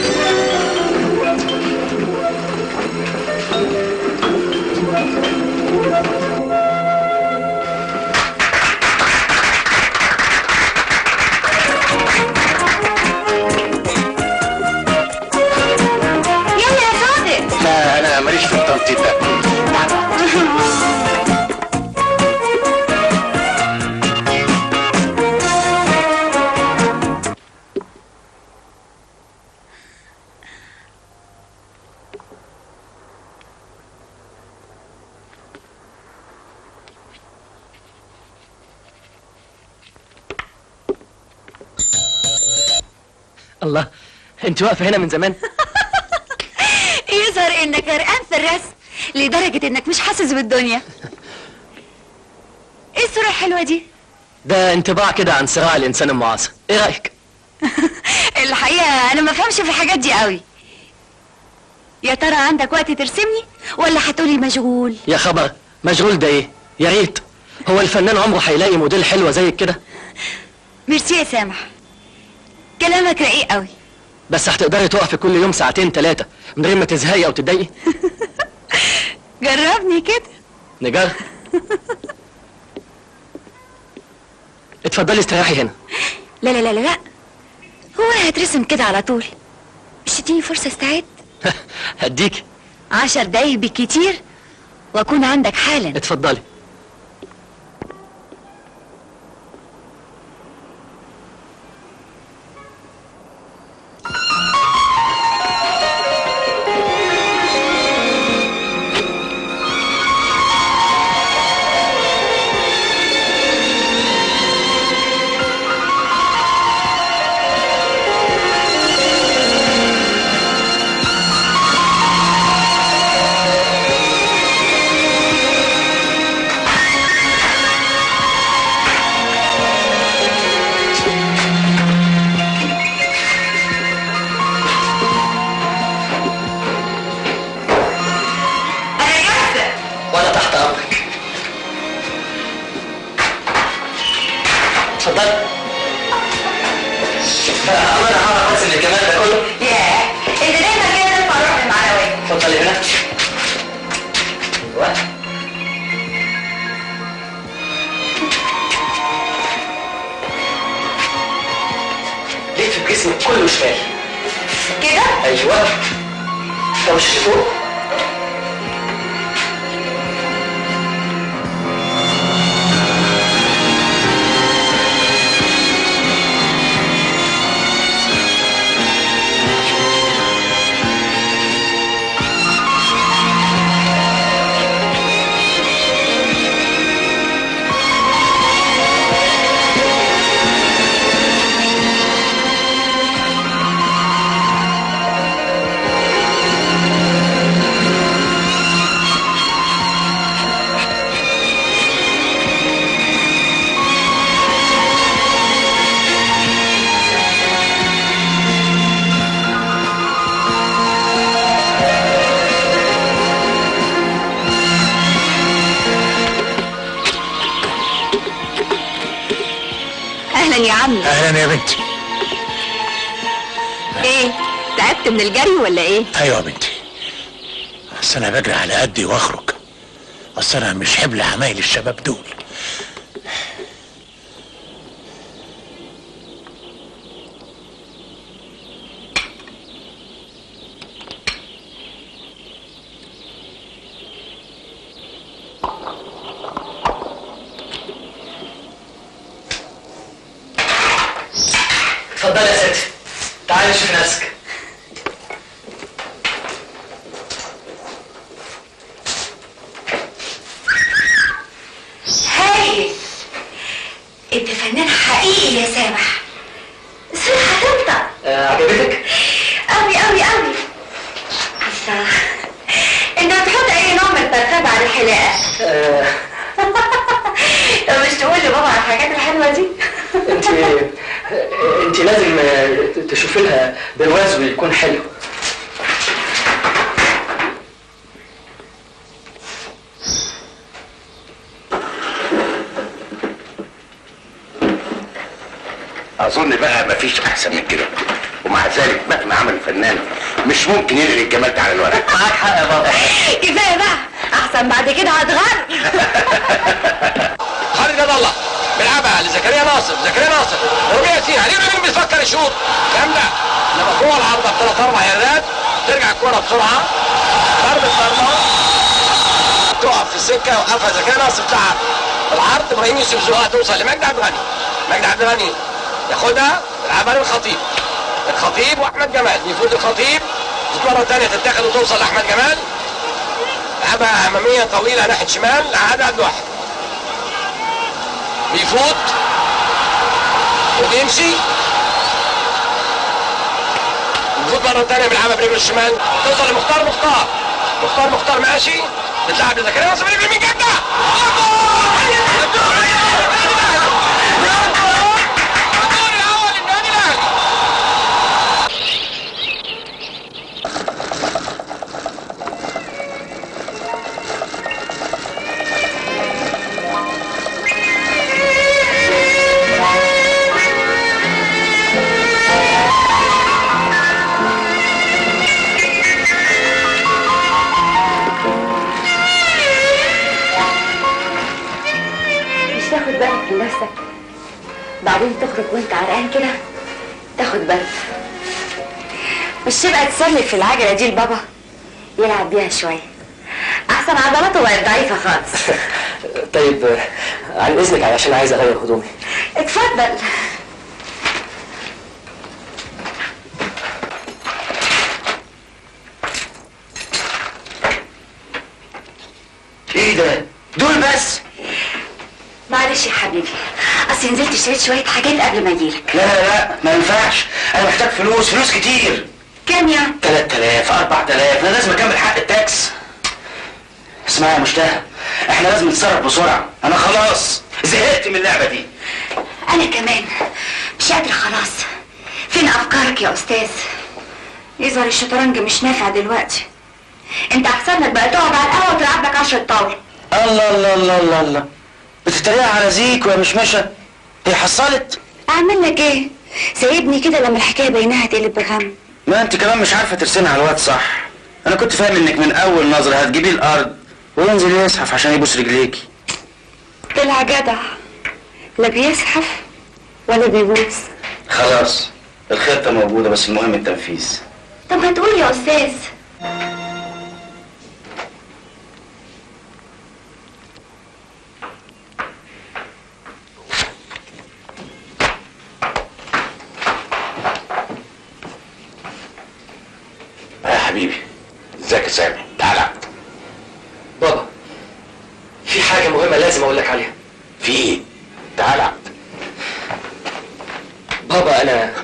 Speaker 2: يلا يا صادق
Speaker 5: لا انا ماليش في التنطيط ده
Speaker 4: الله انت واقفه هنا من زمان
Speaker 2: يظهر انك غرقان في الرسم لدرجه انك مش حاسس بالدنيا ايه الصوره الحلوه دي
Speaker 4: ده انطباع كده عن صراع الانسان المعاصر ايه رايك
Speaker 2: الحقيقه انا ما فهمش في الحاجات دي قوي يا ترى عندك وقت ترسمني ولا هتقولي مشغول
Speaker 4: يا خبر مشغول ده ايه يا ريت هو الفنان عمره هيلاقي موديل حلوه زيك كده
Speaker 2: ميرسي يا سامح كلامك رقيق قوي
Speaker 4: بس هتقدري تقفي كل يوم ساعتين ثلاثه من غير ما تزهقي او تتضايقي
Speaker 2: جربني كده
Speaker 4: نجار اتفضلي استريحي هنا
Speaker 2: لا لا لا لا لا هو انا هترسم كده على طول مش تديني فرصه استعد
Speaker 4: هديكي
Speaker 2: عشر دقايق بالكتير واكون عندك حالا
Speaker 4: اتفضلي وانا تحت امرك اتفضلي انا هعرف بس ان الجمال ده كله
Speaker 2: ياه انت دايما كده ترفع روح المعنويه
Speaker 4: اتفضلي هنا ايوه لف بجسمك كله شمال
Speaker 2: كده
Speaker 4: ايوه وش فوق
Speaker 8: اهلا يا عمي
Speaker 6: اهلا يا بنتي
Speaker 8: ايه تعبت من الجري ولا ايه
Speaker 6: ايوه يا بنتي اصل انا بجري على قدي واخرج اصل انا مش حبل عمايل الشباب دول
Speaker 11: اتفضل يا ستي تعالي شوف نفسك
Speaker 2: هايل انت فنان حقيقي يا سامح الصورة هتنطق
Speaker 11: آه، عجبتك؟
Speaker 2: قوي قوي قوي الله انت هتحط اي نوع من الترتيب على الحلاقة
Speaker 11: آه،
Speaker 2: طب مش تقول لبابا على الحاجات الحلوة دي
Speaker 11: انت انت لازم آه، تشوفي لها برواز ويكون حلو
Speaker 5: اظن بقى مفيش احسن من كده ومع ذلك مهما عمل الفنان مش ممكن ينقل الجمال ده على الورق
Speaker 11: معاك حق يا بابا
Speaker 2: كفاية بقى احسن بعد كده هتغر
Speaker 3: خالد جد الله بيلعبها لزكريا ناصر زكريا ناصر ربيع ياسين علي مين بيفكر يشوط جامده لما جوه العارضه بثلاث اربع يردات ترجع الكوره بسرعه ضربه مرمى تقف في السكه وقفها زكريا ناصر بتاع العرض ابراهيم يوسف زوها توصل لمجدي عبد الغني مجدي عبد الغني ياخدها يلعبها للخطيب الخطيب واحمد جمال يفوز الخطيب مرة تانية تتاخد وتوصل لأحمد جمال لعبها أمامية طويلة ناحية شمال لعادة عبد الواحد بيفوت وبيمشي بيفوت مرة تانية بيلعبها برجله الشمال توصل لمختار مختار مختار مختار ماشي بتلعب لزكريا ناصر برجله من جدة
Speaker 2: مش تاخد بالك من نفسك بعدين تخرج وانت عرقان كده تاخد بالك مش تبقى تسلك في العجلة دي لبابا يلعب بيها شوية أحسن عضلاته بقت ضعيفة خالص
Speaker 11: طيب آه، عن اذنك علشان عايز اغير هدومي
Speaker 2: اتفضل
Speaker 4: ايه ده؟ دول بس
Speaker 2: معلش يا حبيبي أصل نزلت اشتريت شوية حاجات قبل ما أجيلك
Speaker 4: لا لا لا ما ينفعش انا محتاج فلوس فلوس كتير
Speaker 2: كام يعني؟
Speaker 4: 3000 4000 انا لازم اكمل حق التاكس اسمعي يا مشتهى احنا لازم نتصرف بسرعه انا خلاص زهقت من اللعبه دي
Speaker 2: أنا كمان مش قادرة خلاص فين أفكارك يا أستاذ؟ يظهر الشطرنج مش نافع دلوقتي أنت أحسن لك بقى تقعد على القهوة وتلعب لك عشرة طاولة
Speaker 4: الله الله الله الله الله بتتريق على زيك ويا مشمشه هي حصلت
Speaker 2: أعمل لك إيه؟ سايبني كده لما الحكاية بينها تقلب بغم
Speaker 4: ما انت كمان مش عارفه ترسمها على الواد صح انا كنت فاهم انك من اول نظره هتجيبيه الارض وينزل يزحف عشان يبوس رجليكي
Speaker 2: طلع جدع لا بيزحف ولا بيبوس
Speaker 4: خلاص الخطه موجوده بس المهم التنفيذ
Speaker 2: طب ما تقول يا أستاذ
Speaker 5: يا حبيبي ازيك يا سامي تعالى
Speaker 11: بابا في حاجة مهمة لازم اقول لك عليها
Speaker 5: في ايه تعالى
Speaker 11: بابا انا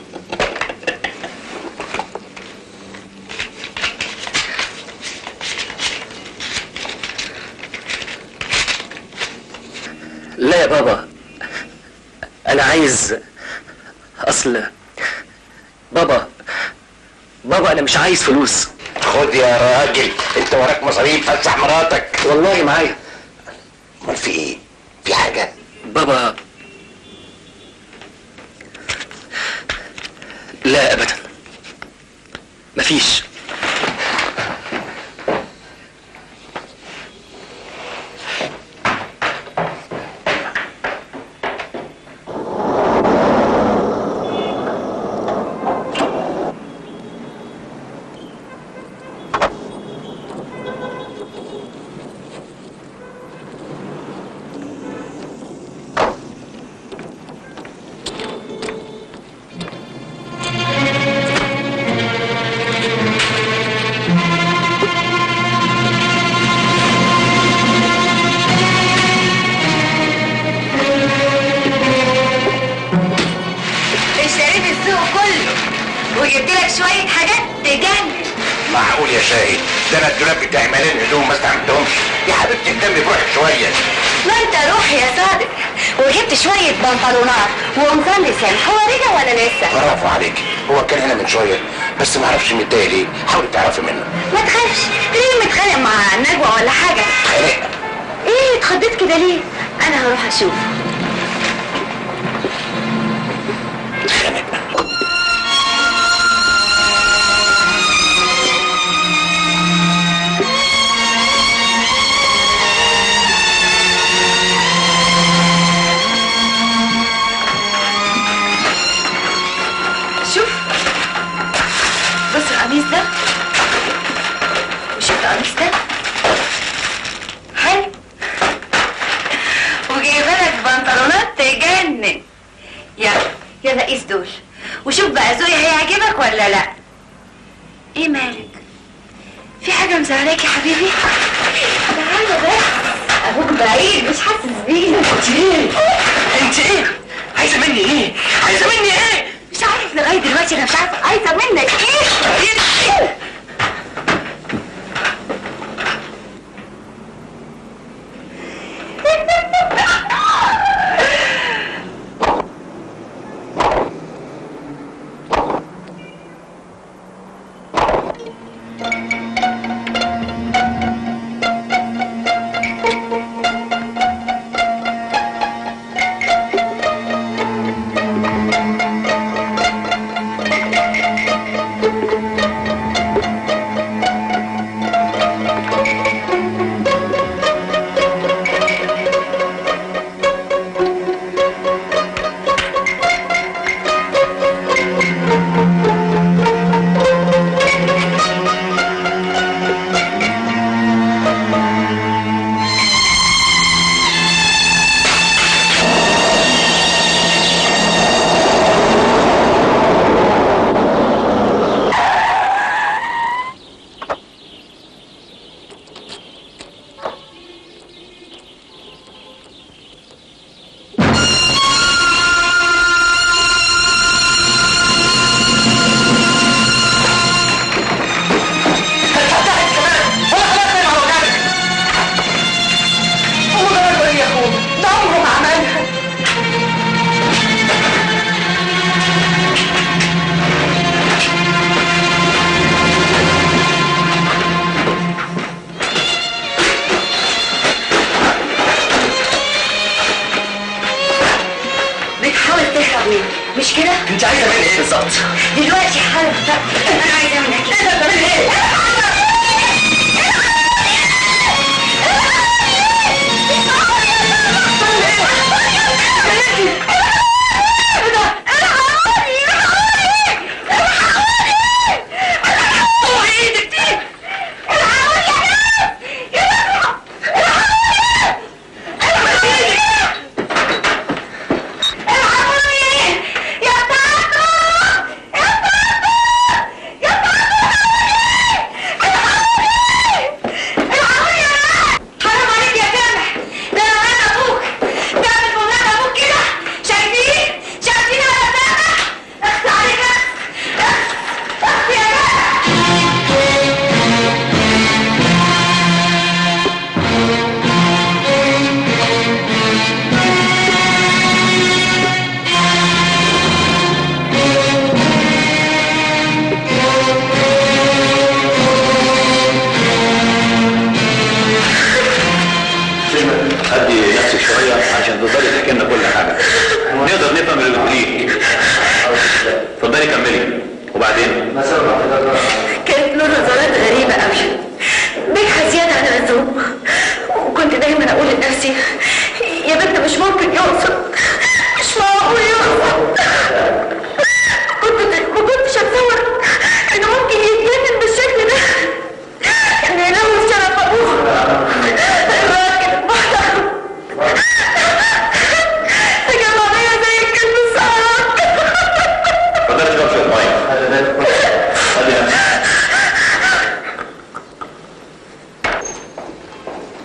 Speaker 11: لا يا بابا انا عايز اصل بابا بابا انا مش عايز فلوس
Speaker 5: خد يا راجل انت وراك مصاريف فسح مراتك
Speaker 11: والله معايا
Speaker 5: امال في ايه في حاجه
Speaker 11: بابا
Speaker 2: شويه حاجات تجنن
Speaker 5: معقول يا شاهد ده انا الدولاب بتاعي مليان هدوم ما استعملتهمش يا حبيبتي الدم بروح شويه
Speaker 2: ما انت روح يا صادق وجبت شويه بنطلونات وقمصان لسان هو رجع ولا لسه
Speaker 5: برافو عليك هو كان هنا من شويه بس ما اعرفش متضايق ليه حاولي تعرفي منه
Speaker 2: ما تخافش ليه متخانق مع نجوى ولا حاجه
Speaker 5: خانق
Speaker 2: ايه اتخضيت كده ليه انا هروح اشوف شوف بص القميص ده وشوف القميص ده حلو وجايبه لك بنطلونات تجنن يلا يلا قيس دول وشوف بقى زويا هيعجبك ولا لا ايه مالك في حاجه مزعلاك يا حبيبي تعالى بس ابوك بعيد مش حاسس بيه
Speaker 11: انت ايه انت ايه عايزه مني ايه عايزه مني ايه
Speaker 2: مش عارف لغايه دلوقتي انا مش عارفه عايزه منك ايه بتحاول تهرب مني مش كده؟
Speaker 11: انت عايزه مني ايه بالظبط
Speaker 2: دلوقتي حالا انا عايزه منك
Speaker 11: انت بتعملي ايه
Speaker 2: حرام عليك يا سامح ده انا ولاد ابوك تعمل في ولاد ابوك كده شايفين شايفين يا سامح اخت عليك اخت اخت يا جدع
Speaker 12: هدي نفسك شويه عشان تقدري تحكي لنا كل حاجه نقدر نفهم اللي بتقوليه اتفضلي كملي وبعدين
Speaker 2: كانت له نظرات غريبة قوي بجحة زيادة عن اللزوم وكنت دايما أقول لنفسي يا بنت مش ممكن يوصل مش معقول يوصل كنت ما كنتش أتصور إنه ممكن يتجنن بالشكل ده إنه يلوث شرف أبوه الراجل محترم جمالية زي الكلب السعاد
Speaker 12: اتفضلي اشرب شويه ميه هدي نفسك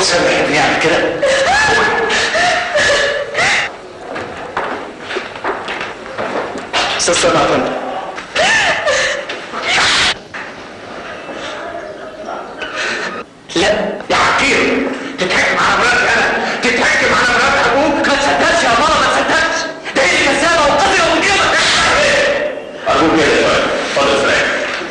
Speaker 10: الانسان بيحب يعمل كده
Speaker 11: استاذ سامع يا فندم
Speaker 10: لا يا حكيم تتحكم على مراتي انا تتحكم على مرات ابوك ما تصدقش يا ماما ما تصدقش ده هي كذابه وقذره ومجرمه
Speaker 12: ارجوك كده شويه اتفضل استريح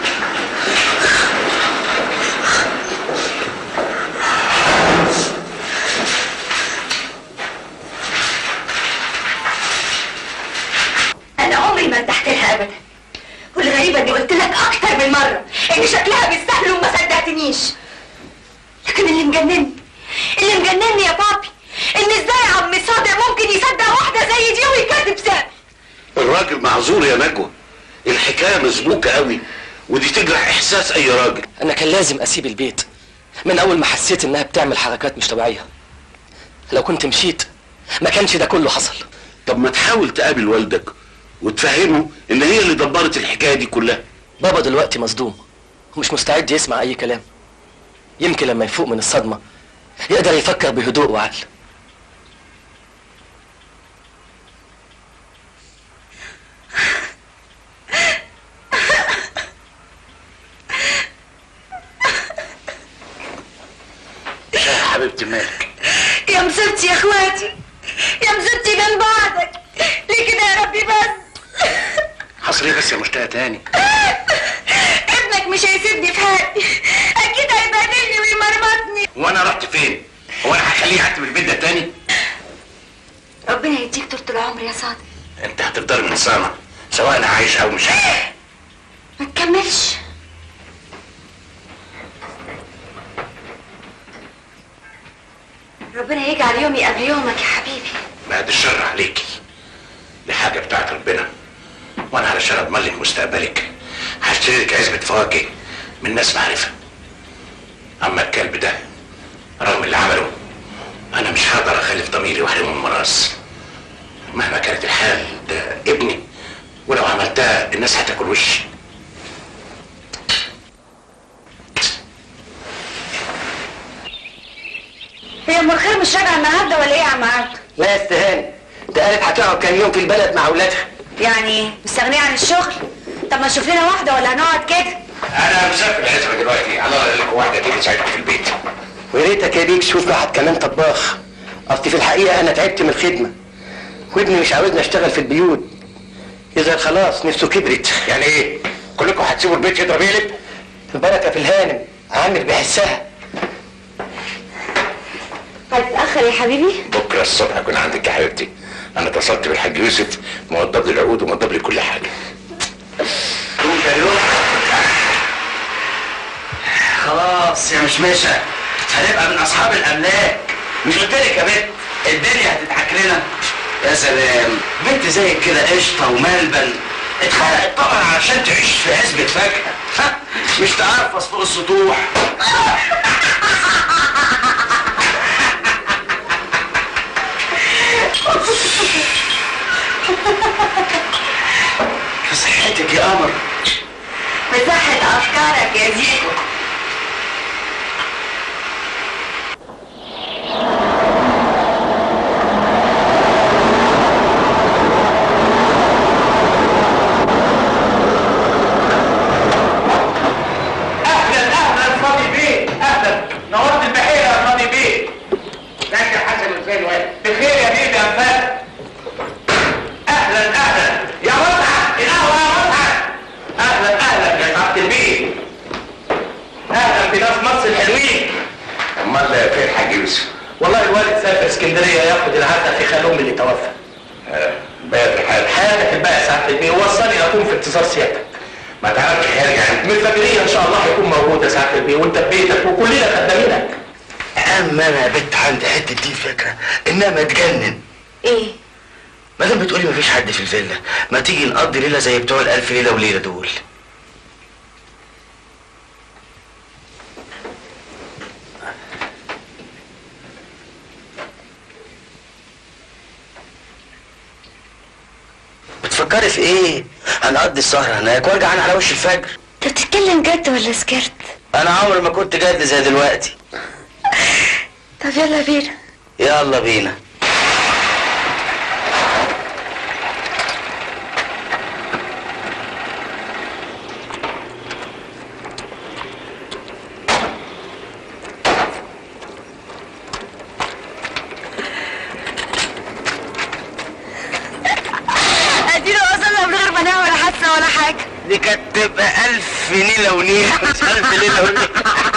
Speaker 2: انا عمري ما ارتحت لها ابدا والغريبه اني قلت لك اكتر من مره ان شكلها بالسهل وما صدقتنيش لكن اللي مجنني اللي مجنني يا بابي ان ازاي عم صادق ممكن يصدق واحده زي دي ويكذب سامي
Speaker 10: الراجل معذور يا نجوى الحكايه مسبوكه قوي ودي تجرح احساس اي راجل
Speaker 11: انا كان لازم اسيب البيت من اول ما حسيت انها بتعمل حركات مش طبيعيه لو كنت مشيت ما كانش ده كله حصل
Speaker 10: طب ما تحاول تقابل والدك وتفهمه ان هي اللي دبرت الحكايه دي كلها
Speaker 11: بابا دلوقتي مصدوم ومش مستعد يسمع اي كلام يمكن لما يفوق من الصدمه يقدر يفكر بهدوء وعقل
Speaker 10: يا حبيبتي مالك
Speaker 2: يا مصيبتي يا اخواتي يا مصيبتي من بعدك ليه كده يا ربي بس
Speaker 10: حصل ايه بس يا مشتاقه تاني
Speaker 2: ابنك مش هيسيبني في حالي اكيد هيبهدلني ويمرمطني
Speaker 10: وانا رحت فين هو انا هخليه يعتب البيت ده تاني
Speaker 2: ربنا يديك طول العمر يا صادق
Speaker 10: انت هتفضل من سنه سواء انا عايش او مش عايش
Speaker 2: ما تكملش ربنا يجعل يومي قبل يومك يا حبيبي
Speaker 10: بعد الشر عليكي دي حاجه بتاعت ربنا وانا علشان اضمن لك مستقبلك هشتري لك عزبه فواكه من ناس معرفه اما الكلب ده رغم اللي عمله انا مش هقدر اخالف ضميري واحرمه من المراس مهما كانت الحال ده ابني ولو عملتها الناس هتاكل وشي
Speaker 2: هي ام الخير مش راجعه النهارده ولا ايه يا عم عبد
Speaker 11: لا يا استهاني ده قالت هتقعد كام يوم في البلد مع اولادها
Speaker 2: يعني مستغنيه عن الشغل طب ما نشوف لنا واحده ولا هنقعد كده
Speaker 10: انا مسافر العزبه دلوقتي على الله لكم واحده تيجي تساعدكم في البيت
Speaker 11: ويا ريتك يا بيك تشوف واحد كمان طباخ اصلي في الحقيقه انا تعبت من الخدمه وابني مش عاوزني اشتغل في البيوت يظهر خلاص نفسه كبرت
Speaker 10: يعني ايه كلكم هتسيبوا البيت يضرب يقلب
Speaker 11: البركه في الهانم عامل بيحسها
Speaker 2: هتتاخر يا حبيبي
Speaker 10: بكره الصبح اكون عندك يا حبيبتي انا اتصلت بالحاج يوسف موضب لي العقود وموضب لي كل حاجه
Speaker 4: قوم يا يوم خلاص يا مشمشة هنبقى من اصحاب الاملاك مش قلت لك يا بنت الدنيا هتضحك لنا يا سلام بنت زيك كده قشطه وملبن اتخلقت طبعا علشان تعيش في عزبة فاكهة ها؟ مش تعرف فوق السطوح في صحتك يا قمر
Speaker 2: بصحة افكارك يا زيكو
Speaker 3: اهلا اهلا فاضي بيه اهلا نورت البحيره يا فاضي بيه ازيك يا حسن ازاي الواد بخير يا بيه يا فندم اهلا اهلا يا متعه القهوه يا متعه اهلا اهلا يا سعاده البيه اهلا بناس مصر الحلوين
Speaker 10: امال فين الحاج يوسف
Speaker 11: والله الوالد سافر اسكندريه ياخد العزة في خالهم اللي توفى
Speaker 10: بقى الحال
Speaker 11: حياتك الباقي ساعه البيه وصلني اكون في انتظار سيادتك
Speaker 10: ما تعرفش هيرجع
Speaker 11: من الفجريه ان شاء الله هيكون موجود يا ساعه البيه وانت في بيتك وكلنا خدامينك
Speaker 4: اما انا يا بنت عندي حته دي فكره انما تجنن
Speaker 2: ايه
Speaker 4: ما دام بتقولي مفيش حد في الفيلا ما تيجي نقضي ليله زي بتوع الالف ليله وليله دول بتفكري في ايه هنقضي السهره هناك وارجع انا على وش الفجر
Speaker 2: انت بتتكلم جد ولا سكرت
Speaker 4: انا عمري ما كنت جد زي دلوقتي
Speaker 2: طب يلا بينا
Speaker 4: يلا بينا
Speaker 2: اديله وصلنا من غير ما نعمل حادثه ولا حاجه
Speaker 4: دي كانت تبقى ألف نيلة ونيلة مش ألف ليلة ونيلة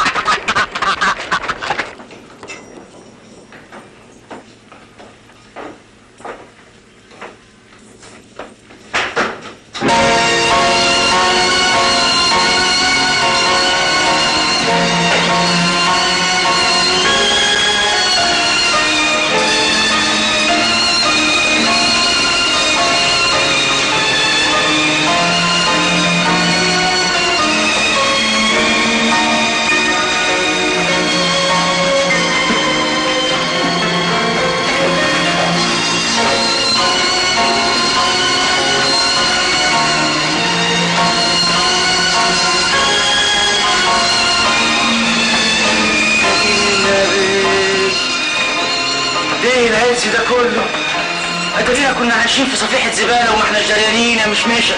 Speaker 4: ليه الهلس ده كله؟ اتارينا كنا عايشين في صفيحة زبالة وما احنا جريانين يا مشمشة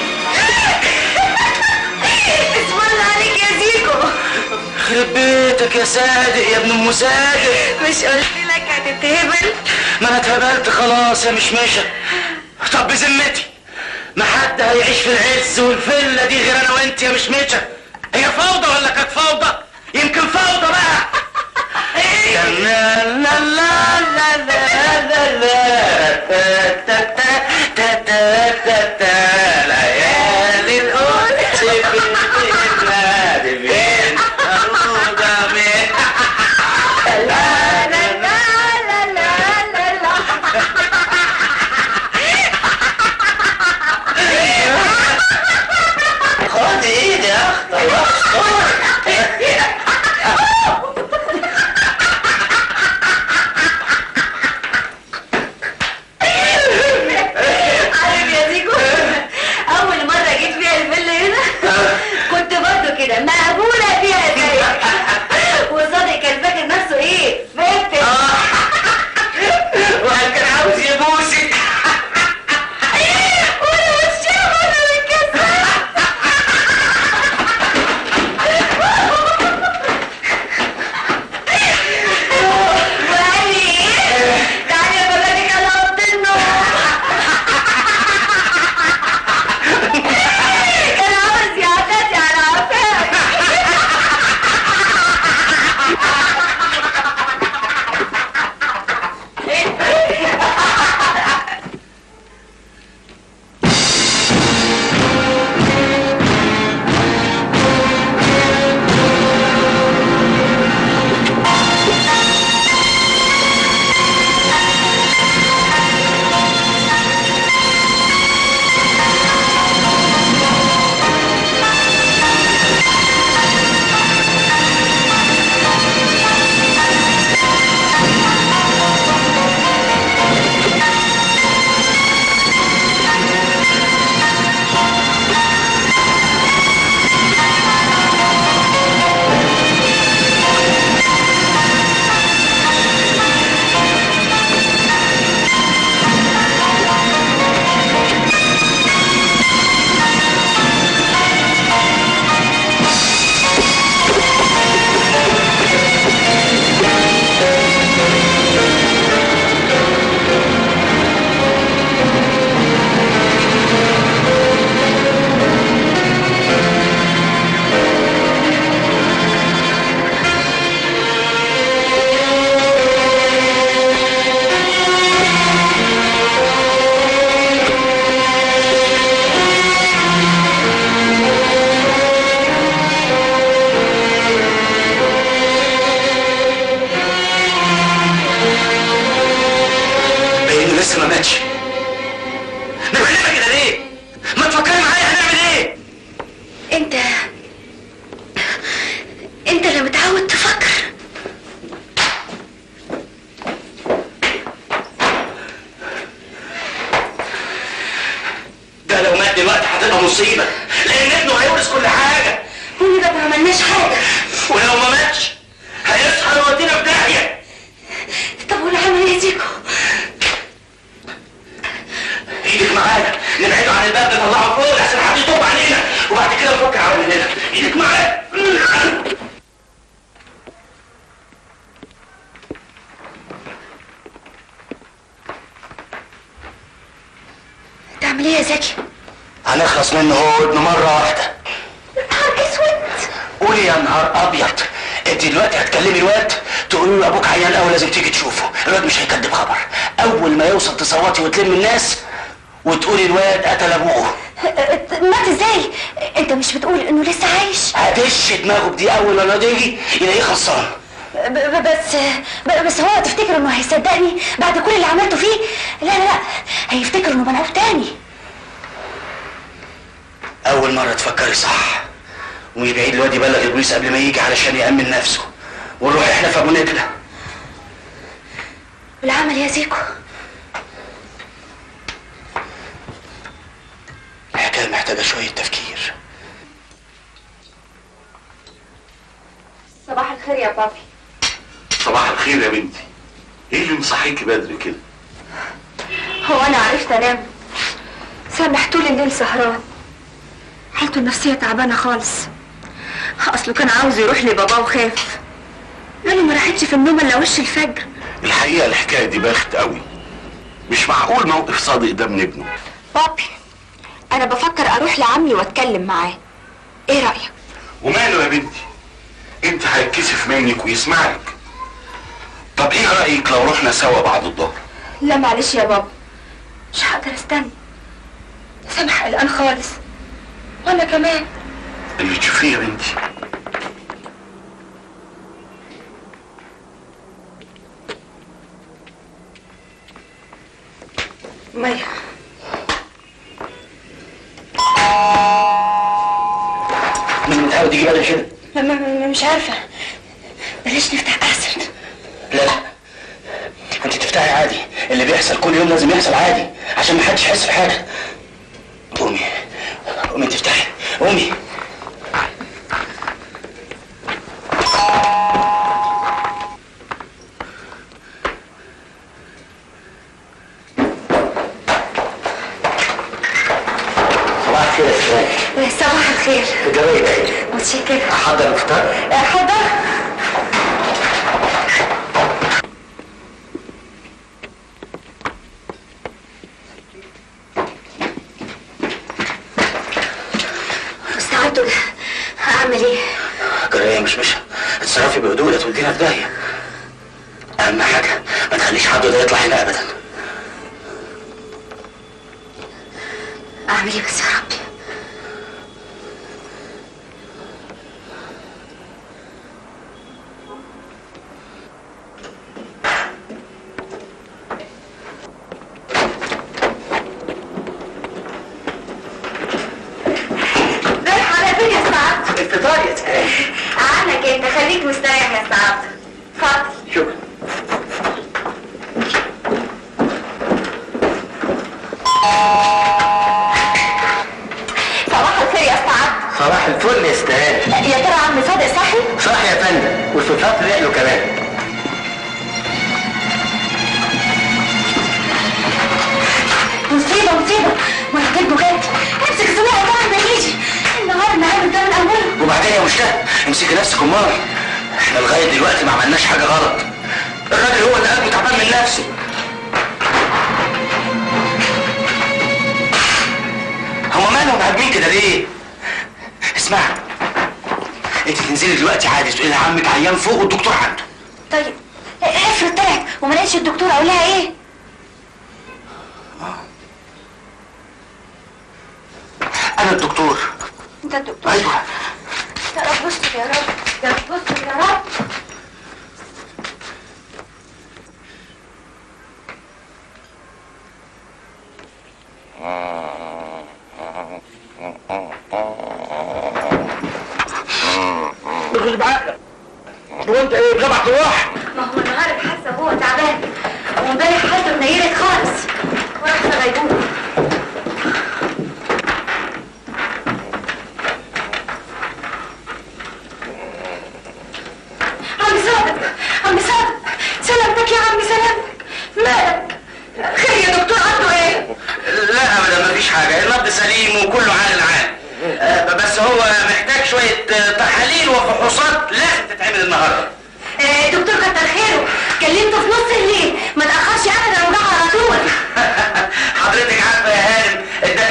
Speaker 2: اسم الله عليك يا زيكو
Speaker 4: يخرب بيتك يا صادق يا ابن ام صادق
Speaker 2: مش قلت لك هتتهبل
Speaker 4: ما انا اتهبلت خلاص يا مشمشة طب بذمتي ما حد هيعيش في العز والفلة دي غير انا وانت يا مشمشة هي فوضى ولا كانت فوضى؟ يمكن فوضى بقى لا لا لا لا لا لا لا لا تا تا تا تا تا تا ليالي الأنس في النادي بين أروضة من
Speaker 2: لا لا لا لا لا لا
Speaker 4: خد ايدي يا اخطر
Speaker 2: عارف يا زيكو اول مره جيت فيها الفيلا هنا كنت برضه كده مقبوله فيها زيك وصادق كان فاكر نفسه ايه فهمت
Speaker 4: وهل كان عاوز يبوسك
Speaker 2: وانا مش شايفه انا متكسره وقال لي ايه تعالي يا باباك على اوضه النوم كان عاوز يعتدي على عفاك
Speaker 4: باين لسه ما ماتش نبقى كده ليه؟ ما تفكري معايا هنعمل ايه؟
Speaker 2: انت انت اللي متعود تفكر
Speaker 4: ده لو مات دلوقتي هتبقى مصيبة لأن ابنه هيورث كل حاجة
Speaker 2: ونبقى ما عملناش حاجه
Speaker 4: ولو ما ماتش هيصحى يودينا في داهية
Speaker 2: هنعمل ايه يا زكي
Speaker 11: هنخلص منه هو وابنه مرة واحدة
Speaker 2: نهار اسود
Speaker 11: قولي يا نهار ابيض انت دلوقتي هتكلمي الواد تقولي له ابوك عيان قوي لازم تيجي تشوفه الواد مش هيكدب خبر اول ما يوصل تصوتي وتلم الناس وتقولي الواد قتل ابوه
Speaker 2: مات ازاي انت مش بتقول انه لسه عايش
Speaker 11: هدش دماغه بدي اول ما الواد يجي يلاقيه خلصان
Speaker 2: ب- ب- بس ب- بس هو تفتكر انه هيصدقني بعد كل اللي عملته فيه لا لا لا هيفتكر انه منعوف تاني
Speaker 11: اول مرة تفكري صح ومش بعيد الواد يبلغ البوليس قبل ما يجي علشان يأمن نفسه ونروح احنا في ابو نجلة
Speaker 2: والعمل يا زيكو
Speaker 11: الحكاية محتاجة شوية تفكير
Speaker 2: صباح الخير يا بابي
Speaker 10: صباح الخير يا بنتي ايه اللي مصحيكي بدري كده
Speaker 2: هو انا عرفت انام سامح طول الليل سهران حالته النفسية تعبانة خالص اصله كان عاوز يروح لباباه وخاف قال له ما راحتش في النوم الا وش الفجر
Speaker 10: الحقيقه الحكايه دي باخت قوي مش معقول موقف صادق ده من ابنه
Speaker 2: بابي انا بفكر اروح لعمي واتكلم معاه ايه رايك
Speaker 10: وماله يا بنتي انت هيتكسف منك ويسمعك طب ايه رايك لو رحنا سوا بعد الظهر
Speaker 2: لا معلش يا بابا مش هقدر استنى سامح قلقان خالص وانا كمان
Speaker 10: اللي تشوفيه يا بنتي
Speaker 2: ميه
Speaker 11: مش متعود يجي بدري كده
Speaker 2: م- م- مش عارفه بلاش نفتح احسن
Speaker 11: لا لا انت تفتحي عادي اللي بيحصل كل يوم لازم يحصل عادي عشان محدش يحس بحاجه قومي قومي انت افتحي قومي صباح الخير يا شباب
Speaker 2: صباح الخير
Speaker 11: الجرايد
Speaker 2: متشكرة
Speaker 11: احضر الفطار
Speaker 2: حضر استعدوا هعمل ايه؟
Speaker 11: جرايه مش مش اتصرفي بهدوء لا تودينا في داهيه اهم حاجه ما تخليش حد ده يطلع هنا ابدا
Speaker 2: اعمل ايه بس يا ربي؟ رايح على فين يا سعد؟
Speaker 11: الفطار يا سعاد
Speaker 2: عنك انت خليك مستريح يا سعد اتفضل
Speaker 11: شكرا
Speaker 2: صباح الخير يا سعد
Speaker 11: صباح الفل يا استاذ
Speaker 2: يا ترى عم صادق صحي؟
Speaker 11: صح يا فندم والفطار طلع له كمان
Speaker 2: مصيبة مصيبة وانا جد جد امسك الصناعة طبعا ما يجي النهار النهار ده من اوله
Speaker 11: وبعدين يا مشتاق امسكي نفسك امال احنا لغايه دلوقتي ما عملناش حاجه غلط الراجل هو اللي قلبه تعبان من نفسه هما مالهم عاجبين كده ليه؟ اسمع انت تنزلي دلوقتي عادي تقولي لعمك عيان فوق والدكتور عنده
Speaker 2: طيب افرض طلعت وما لقيتش الدكتور اقول لها ايه؟
Speaker 11: انا الدكتور
Speaker 2: انت الدكتور
Speaker 11: ايوه
Speaker 2: يا رب استر يا رب يا رب استر يا رب
Speaker 11: دخل بعقلك هو انت ايه بجمع روح
Speaker 2: ما هو النهار حاسه هو تعبان وامبارح حالته منيلت خالص وراح في غيبوبه عم صادق عم صادق سلامتك يا عم سلامتك مالك خير يا دكتور عنده ايه؟
Speaker 11: لا ابدا مفيش حاجه النبض سليم وكله عال العال آه، بس هو محتاج شويه آه، تحاليل وفحوصات لازم تتعمل النهارده
Speaker 2: آه، دكتور كتر خيره كلمته في نص الليل ما تاخرش ابدا وراح على طول
Speaker 11: حضرتك عارفه يا هانم الدكاتره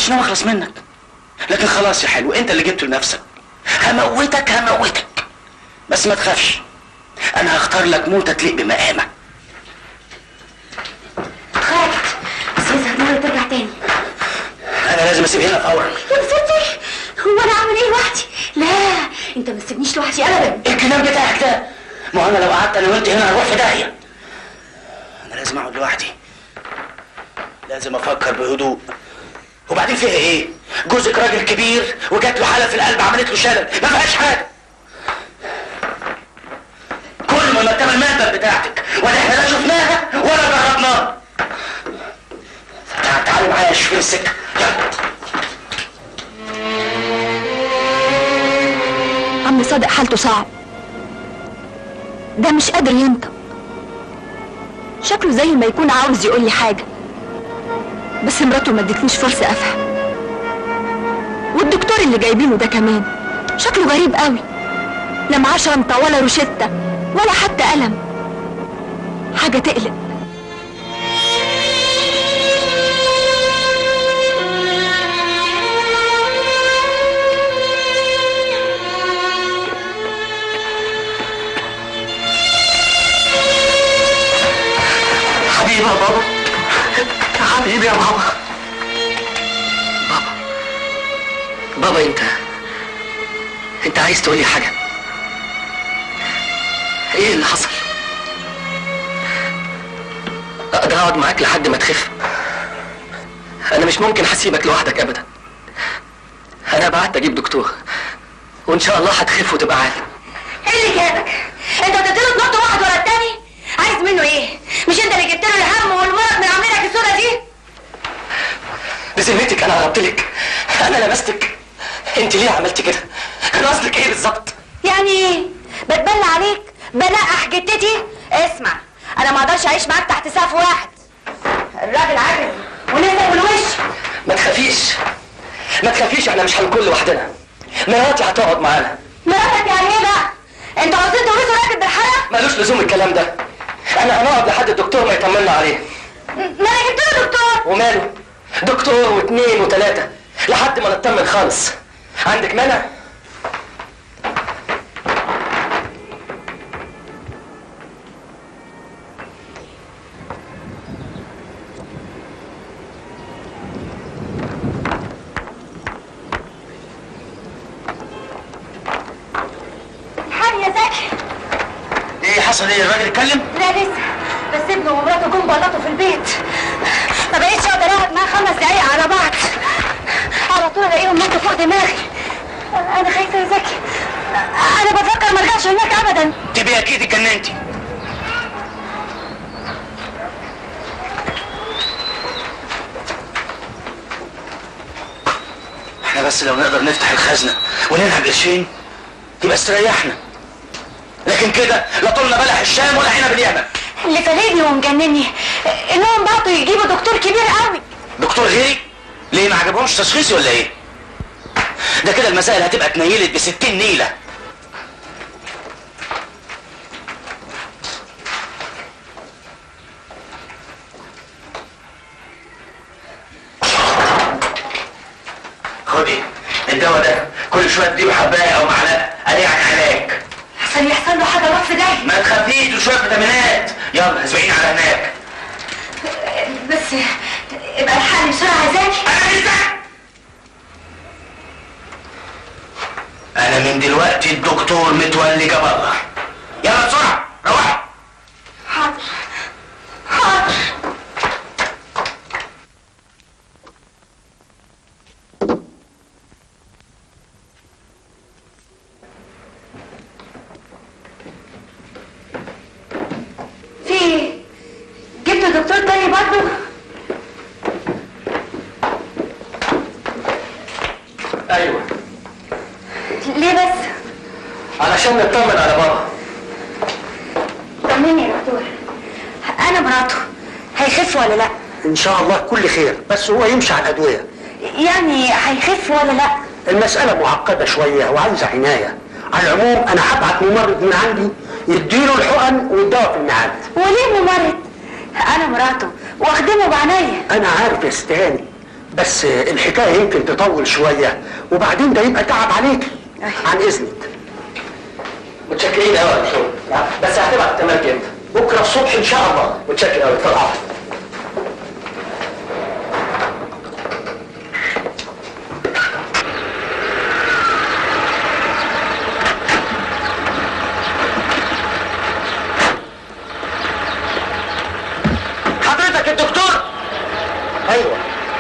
Speaker 11: كنتش ناوي اخلص منك لكن خلاص يا حلو انت اللي جبته لنفسك هموتك هموتك بس ما تخافش انا هختار لك موتة تليق بمقامك
Speaker 2: خرجت بس يظهر ناوية ترجع تاني
Speaker 11: انا لازم اسيب هنا فورا
Speaker 2: يا ستي هو انا اعمل ايه لوحدي لا انت ما تسيبنيش لوحدي ابدا
Speaker 11: الكلام بتاعك ده ما هو انا لو قعدت انا وانت هنا هنروح في داهيه انا لازم اقعد لوحدي لازم افكر بهدوء وبعدين فيها ايه جوزك راجل كبير وجات له حاله في القلب عملت له شلل ما فيهاش حاجه كل ما المرتبه المهبل بتاعتك ولا احنا لا شفناها ولا جربناها تعال تعالوا معايا شوفين السكه يلا
Speaker 13: عم صادق حالته صعب ده مش قادر ينطق شكله زي ما يكون عاوز يقول لي حاجة بس مراته ما ادتنيش فرصة افهم والدكتور اللي جايبينه ده كمان شكله غريب قوي لا معاه شنطة ولا روشتة ولا حتى قلم حاجة تقلق
Speaker 11: حبيبي يا بابا حبيبي يا بابا بابا بابا انت انت عايز تقولي حاجة ايه اللي حصل اقدر اقعد معاك لحد ما تخف انا مش ممكن هسيبك لوحدك ابدا انا بعت اجيب دكتور وان شاء الله هتخف وتبقى عالي
Speaker 2: ايه اللي جابك انت بتديله تنط واحد ورا التاني عايز منه ايه مش انت اللي جبت له الهم والمرض من عاملك الصوره دي
Speaker 11: بذمتك انا غلبت لك انا لمستك انت ليه عملتي كده كان قصدك ايه بالظبط
Speaker 2: يعني ايه بتبلى عليك بنقح جتتي اسمع انا ما اقدرش اعيش معاك تحت سقف واحد الراجل عاجز ونزل من وشي
Speaker 11: ما تخافيش ما تخافيش احنا مش هنكون لوحدنا مراتي هتقعد معانا
Speaker 2: مراتك يعني ايه بقى انت عاوزين تورثوا راجل بالحلقه
Speaker 11: ملوش لزوم الكلام ده احنا هنقعد لحد الدكتور ما يطمنا عليه
Speaker 2: ما انا جبت له دكتور
Speaker 11: وماله دكتور واثنين وثلاثة لحد ما نطمن خالص عندك مانع
Speaker 2: الحقني يا زكي
Speaker 11: ايه حصل ايه الراجل اتكلم
Speaker 2: لا لسه بس ابنه ومراته جم بلطوا في البيت ما بقيتش اقدر اقعد معاه خمس دقايق على بعض على طول الاقيهم نطوا فوق دماغي انا خايفه يا زكي انا بفكر ما ارجعش هناك ابدا
Speaker 11: تبقي اكيد اتجننتي احنا بس لو نقدر نفتح الخزنة وننهب قرشين يبقى استريحنا لكن كده لا طولنا بلح الشام ولا عنب اليمن
Speaker 2: اللي فاليني ومجنني انهم بعتوا يجيبوا دكتور كبير قوي
Speaker 11: دكتور غيري ليه ما عجبهمش تشخيصي ولا ايه ده كده المسائل هتبقى اتنيلت بستين نيلة خدي الدواء ده كل شويه تديله حبايه او معلقه ادي يعني علاج
Speaker 2: عشان يحصل له حاجه روح في داهيه
Speaker 11: ما تخافيش وشويه فيتامينات يلا اسبقيني على هناك
Speaker 2: بس ابقى الحقني بسرعه يا زكي
Speaker 11: انا من دلوقتي الدكتور متولي جاب الله يلا بسرعه روح
Speaker 2: حاضر حاضر في ايه؟ جبت دكتور تاني برضه
Speaker 11: ايوه
Speaker 2: ليه بس
Speaker 11: علشان نطمن على بابا
Speaker 2: طمني يا دكتور انا مراته هيخف ولا لا
Speaker 9: ان شاء الله كل خير بس هو يمشي على الادويه
Speaker 2: يعني هيخف ولا لا
Speaker 9: المساله معقده شويه وعايزه عنايه على العموم انا هبعت ممرض من عندي يديله الحقن والدواء في الميعاد
Speaker 2: وليه ممرض انا مراته واخدمه بعناية
Speaker 9: انا عارف يا ستاني بس الحكايه يمكن تطول شويه وبعدين ده يبقى تعب عليك عن اذنك
Speaker 11: متشكرين قوي يا دكتور بس هتبقى التمرج امتى؟ بكره الصبح ان شاء الله متشكر قوي اتفضل
Speaker 3: حضرتك الدكتور
Speaker 9: ايوه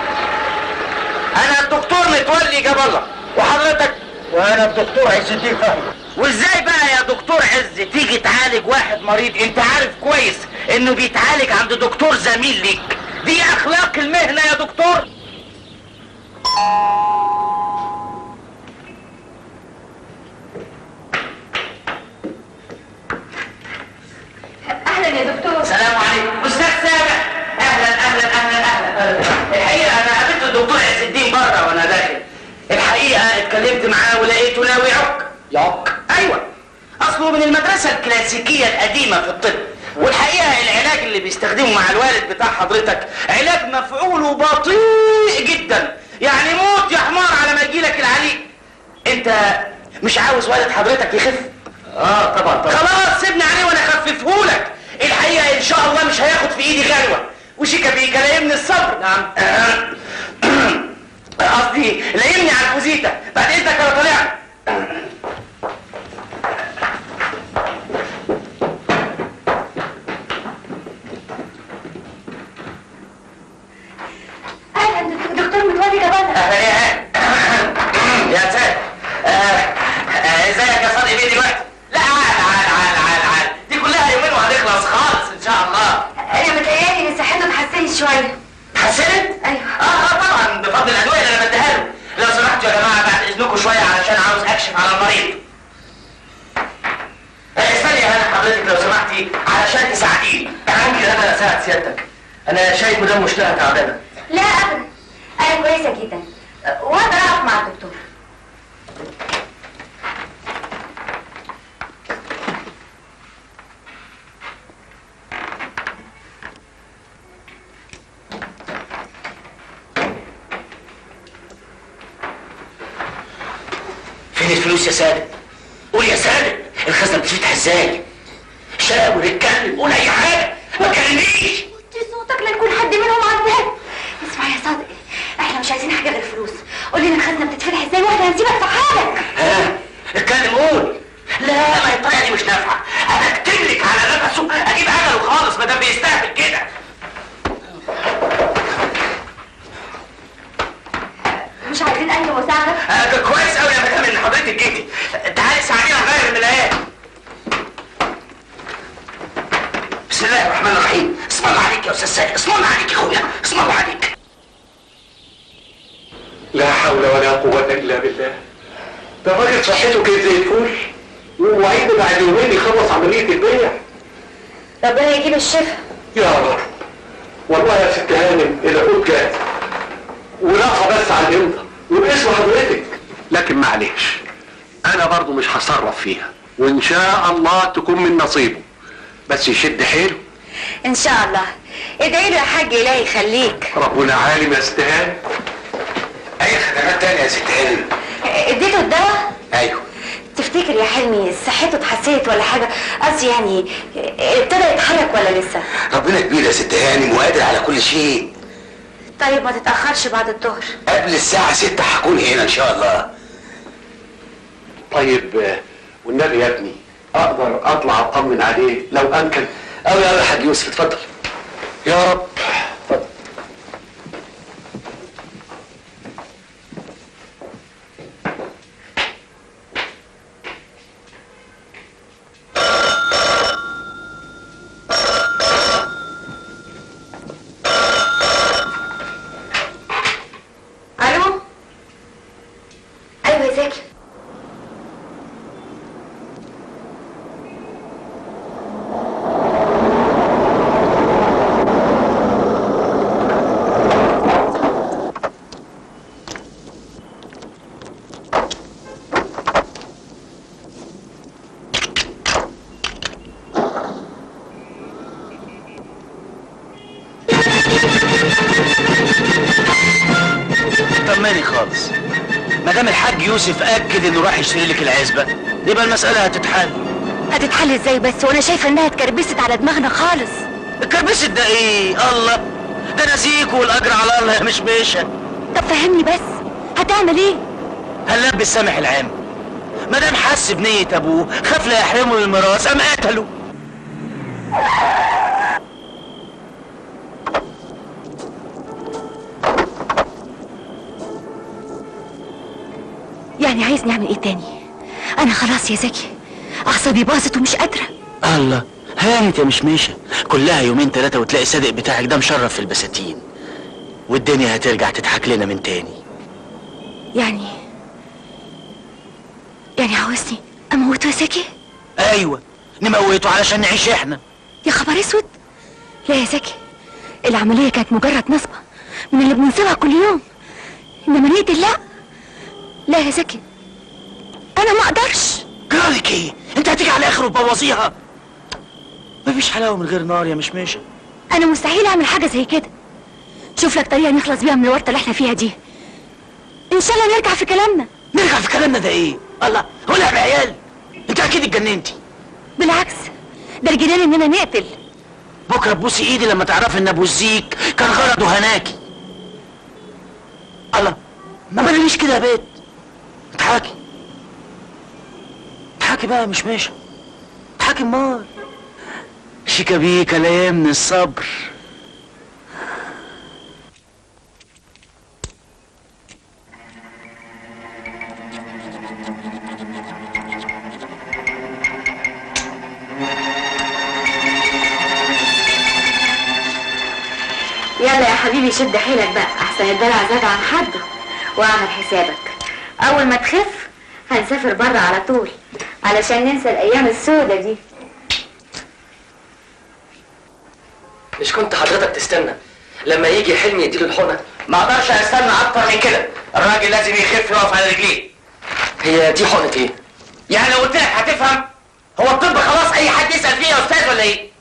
Speaker 3: انا الدكتور متولي جاب الله وحضرتك
Speaker 9: وانا الدكتور عز الدين فهمي
Speaker 3: وازاي بقى يا دكتور عز تيجي تعالج واحد مريض انت عارف كويس انه بيتعالج عند دكتور زميل ليك دي اخلاق المهنه يا دكتور
Speaker 2: اهلا يا دكتور
Speaker 3: سلام عليكم استاذ سامح اهلا اهلا اهلا اهلا الحقيقه انا قابلت الدكتور عز الدين بره وانا داخل الحقيقه اتكلمت معاه ولقيته ناوي يعك
Speaker 11: يعك
Speaker 3: ايوه اصله من المدرسه الكلاسيكيه القديمه في الطب والحقيقه العلاج اللي بيستخدمه مع الوالد بتاع حضرتك علاج مفعوله بطيء جدا يعني موت يا حمار على ما يجيلك العليق انت مش عاوز والد حضرتك يخف
Speaker 11: اه طبعا طبعا
Speaker 3: خلاص سيبني عليه وانا اخففهولك الحقيقه ان شاء الله مش هياخد في ايدي غلوه وشيكا بيكا لايمني الصبر نعم قصدي لايمني على الفوزيتا بعد اذنك انا طالع
Speaker 2: اهلا دكتور متولي جبانة
Speaker 3: اهلا يا هاني يا سيد آه، آه، ازيك يا صديقي بيه دلوقتي لا عال عال عال عال عال دي كلها يومين وهنخلص خالص ان شاء الله
Speaker 2: انا متهيألي ان صحته اتحسنت شويه
Speaker 3: حسنت؟
Speaker 2: ايوه
Speaker 3: اه اه طبعا بفضل الادويه اللي انا بديها له لو سمحتوا يا جماعه بعد اذنكم شويه علشان عاوز اكشف على المريض آه، استني يا هاني حضرتك لو سمحتي علشان تساعديني
Speaker 11: ممكن انا اساعد سيادتك انا شايف مدام مشتاقه تعبانه
Speaker 2: لا ابدا انا كويسه جدا واقدر اقف مع الدكتور
Speaker 11: فين الفلوس يا سالم؟ قول يا سالم الخزنه بتفتح ازاي؟ شاور اتكلم قول اي حاجه ما تكلمنيش
Speaker 2: وطي صوتك لا يكون حد منهم على الباب اسمع يا صادق احنا مش عايزين حاجه غير فلوس قول لنا الخزنه بتتفتح ازاي واحنا هنسيبك في حالك
Speaker 11: ها اتكلم قول لا ما هي الطريقه دي مش نافعه انا اكتب لك على نفسه اجيب اجله خالص ما دام بيستهبل كده
Speaker 2: مش عايزين اي مساعده
Speaker 3: آه، كويس قوي يا مدام ان حضرتك جيتي تعالي ساعدينا نغير الملايات
Speaker 11: بسم الله الرحمن الرحيم اسم الله عليك يا استاذ سالم اسم الله عليك يا اخويا اسم الله عليك
Speaker 14: لا حول ولا قوة إلا بالله ده راجل صحته كده زي الفل ووعيد بعد يومين يخلص عملية البيع
Speaker 2: ربنا يجيب الشفاء
Speaker 14: يا رب والله يا ست هانم العقود جاهز وناقصة بس على الإمضة وباسم حضرتك لكن معلش أنا برضو مش هصرف فيها وإن شاء الله تكون من نصيبه بس يشد حيله
Speaker 2: ان شاء الله ادعي له يا حاج الهي يخليك
Speaker 14: ربنا عالم يا ست هانم
Speaker 10: اي خدمات تانية يا ست هانم
Speaker 2: اديته الدواء
Speaker 10: ايوه
Speaker 2: تفتكر يا حلمي صحته اتحسنت ولا حاجه قصدي يعني ابتدى يتحرك ولا لسه
Speaker 10: ربنا كبير يا ست هانم وقادر على كل شيء
Speaker 2: طيب ما تتاخرش بعد الظهر
Speaker 10: قبل الساعة ستة هكون هنا ان شاء الله
Speaker 14: طيب آه، والنبي يا ابني أقدر أطلع أطمن عليه لو أمكن
Speaker 11: أوي أوي يا حاج يوسف اتفضل
Speaker 14: يا رب
Speaker 2: الو ايوه يا زكي
Speaker 11: خالص ما دام الحاج يوسف اكد انه راح يشتري لك العزبه يبقى المساله هتتحل
Speaker 13: هتتحل ازاي بس وانا شايفه انها اتكربست على دماغنا خالص
Speaker 11: الكربست ده ايه الله ده نسيك والاجر على الله يا مشمشه
Speaker 13: طب فهمني بس هتعمل ايه
Speaker 11: هنلبس سامح العام ما دام حس بنيه ابوه خاف لا يحرمه من الميراث قام قتله
Speaker 13: يعني عايزني اعمل ايه تاني انا خلاص يا زكي اعصابي باظت ومش قادره
Speaker 11: الله هانت يا مشمشه كلها يومين ثلاثه وتلاقي صادق بتاعك ده مشرف في البساتين والدنيا هترجع تضحك لنا من تاني
Speaker 13: يعني يعني عاوزني اموته يا زكي
Speaker 11: ايوه نموته علشان نعيش احنا
Speaker 13: يا خبر اسود لا يا زكي العمليه كانت مجرد نصبه من اللي بننصبها كل يوم انما نية لا لا يا زكي انا ما اقدرش
Speaker 11: جرالك ايه انت هتيجي على الاخر وتبوظيها مفيش حلاوه من غير نار يا مشمشه
Speaker 13: انا مستحيل اعمل حاجه زي كده شوف لك طريقه نخلص بيها من الورطه اللي احنا فيها دي ان شاء الله نرجع في كلامنا
Speaker 11: نرجع في كلامنا ده ايه الله هو لعب عيال انت اكيد اتجننتي
Speaker 13: بالعكس ده الجنان اننا نقتل
Speaker 11: بكره تبوسي ايدي لما تعرفي ان ابو الزيك كان غرضه هناكي الله ما بلنيش كده يا بيت اضحكي اضحكي بقى مش ماشي اضحكي امال شيكابيكا لا من الصبر
Speaker 2: يلا يا حبيبي شد حيلك بقى احسن الدلع زاد عن حده واعمل حسابك اول ما تخف هنسافر بره على طول علشان ننسى الايام السودة دي
Speaker 4: مش كنت حضرتك تستنى لما يجي حلمي يديله الحقنه
Speaker 11: ما اقدرش استنى اكتر من كده الراجل لازم يخف يقف على رجليه
Speaker 4: هي دي حقنه ايه
Speaker 11: يعني لو قلت لك هتفهم هو الطب خلاص اي حد يسال فيه يا استاذ ولا ايه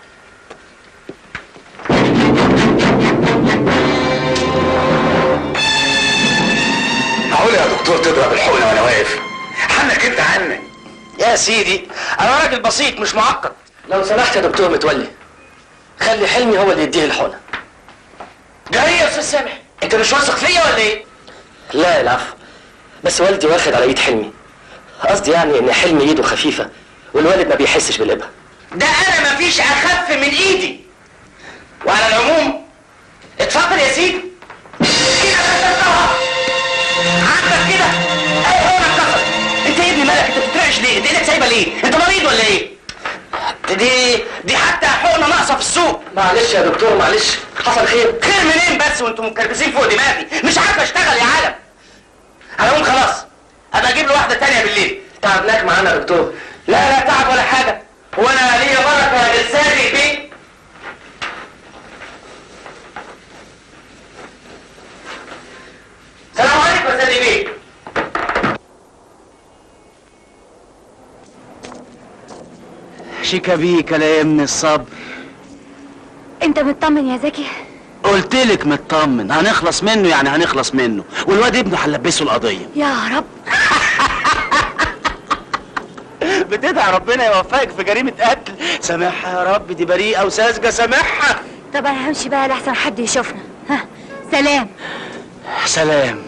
Speaker 10: معقول يا دكتور تضرب الحقنه وانا واقف عنك انت عنك
Speaker 11: يا سيدي انا راجل بسيط مش معقد
Speaker 4: لو سمحت يا دكتور متولي خلي حلمي هو اللي يديه الحقنه
Speaker 11: جاي يا استاذ سامح انت مش واثق فيا ولا ايه
Speaker 4: لا العفو بس والدي واخد على ايد حلمي قصدي يعني ان حلمي ايده خفيفه والوالد ما بيحسش بالابره
Speaker 11: ده انا مفيش اخف من ايدي وعلى العموم اتفضل يا سيدي كده كسرتها عندك كده اي هو اتكسر انت يا ابني مالك انت بتترعش ليه انت ايدك سايبه ليه انت مريض ولا ايه دي دي حتى حقنه ناقصه في السوق
Speaker 4: معلش يا دكتور معلش حصل خير
Speaker 11: خير منين بس وانتم مكربسين فوق دماغي مش عارف اشتغل يا عالم على العموم خلاص ابقى اجيب له واحده تانية بالليل
Speaker 4: تعبناك معانا يا دكتور
Speaker 11: لا لا تعب ولا حاجه هو انا ليا بركه يا لساني بيه سلام عليكم يا سيدي بيه شيكابيكا لا من الصبر
Speaker 13: انت مطمن يا زكي
Speaker 11: قلت لك مطمن هنخلص منه يعني هنخلص منه والواد ابنه هنلبسه القضيه
Speaker 13: يا رب
Speaker 11: بتدعي ربنا يوفقك في جريمه قتل سامحها يا رب دي بريئه وساذجه سامحها
Speaker 13: طب انا همشي بقى لحسن حد يشوفنا ها سلام
Speaker 11: سلام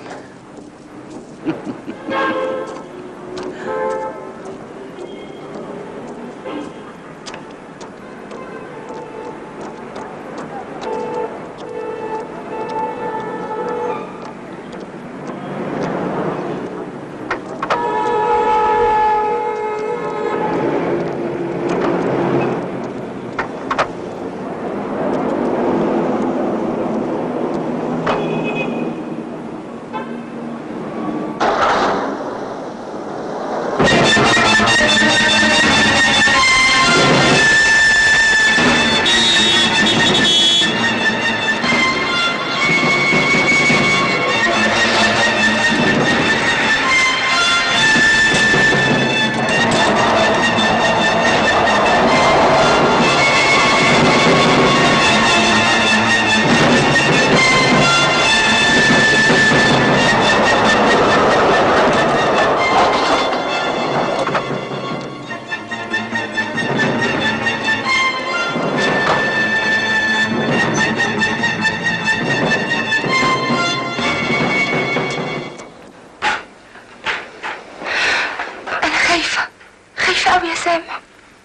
Speaker 13: قوي يا سامح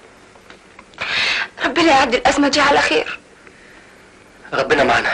Speaker 13: ربنا يعدي الأزمة دي على خير
Speaker 11: ربنا معنا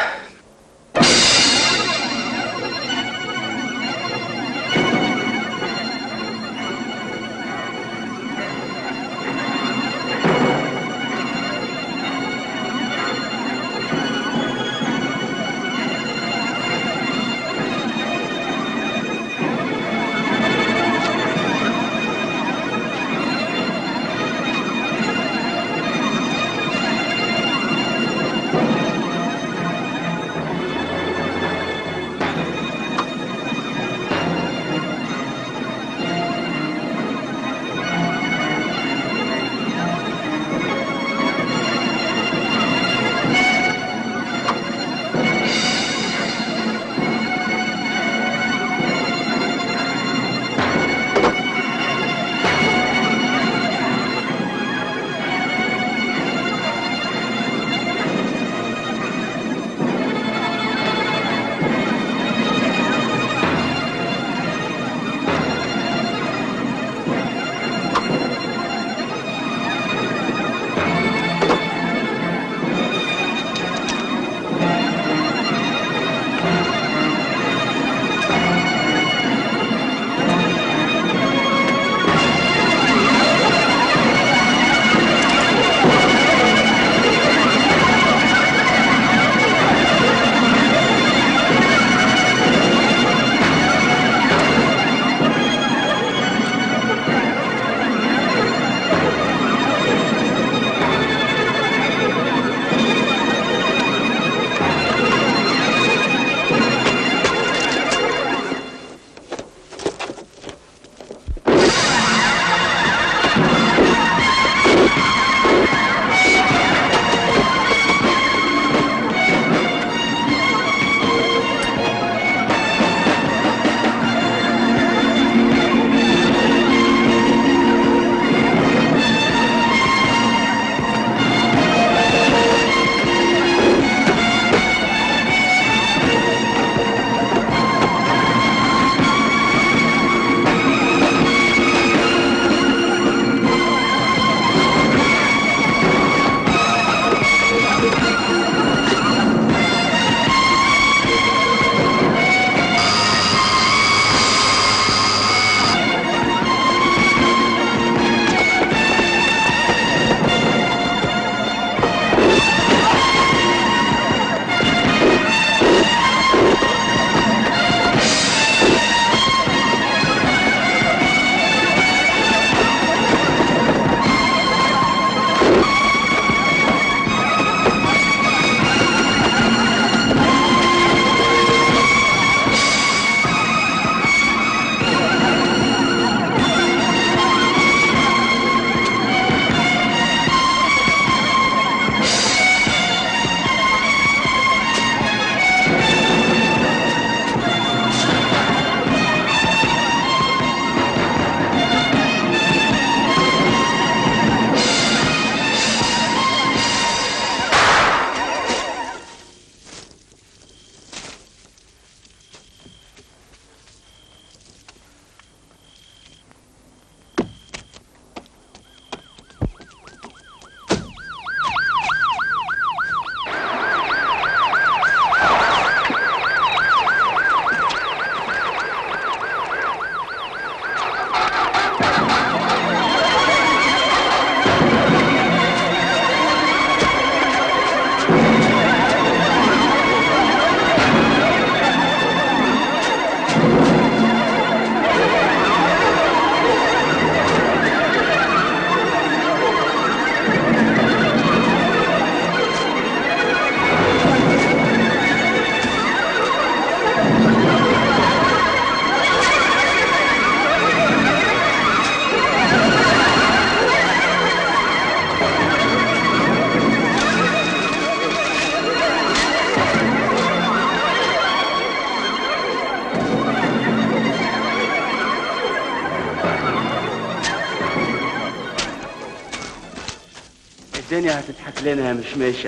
Speaker 9: الدنيا هتضحك لنا يا مشمشة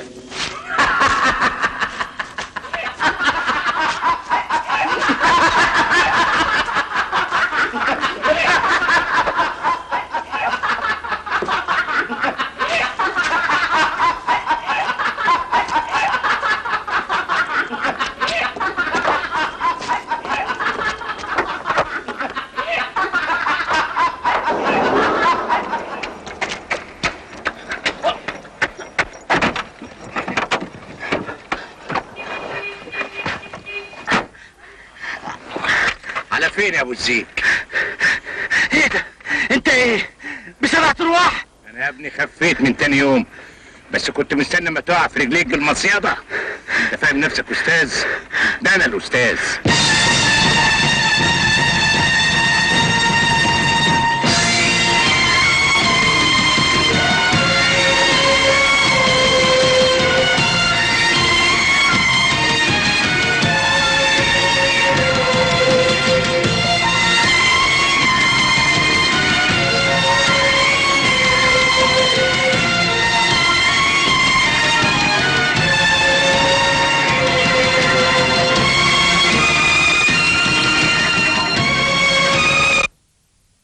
Speaker 10: فين يا ابو الزيك
Speaker 11: ايه ده انت ايه بسبعة ارواح
Speaker 10: انا يا ابني خفيت من تاني يوم بس كنت مستني ما تقع في رجليك بالمصيده انت فاهم نفسك استاذ ده انا الاستاذ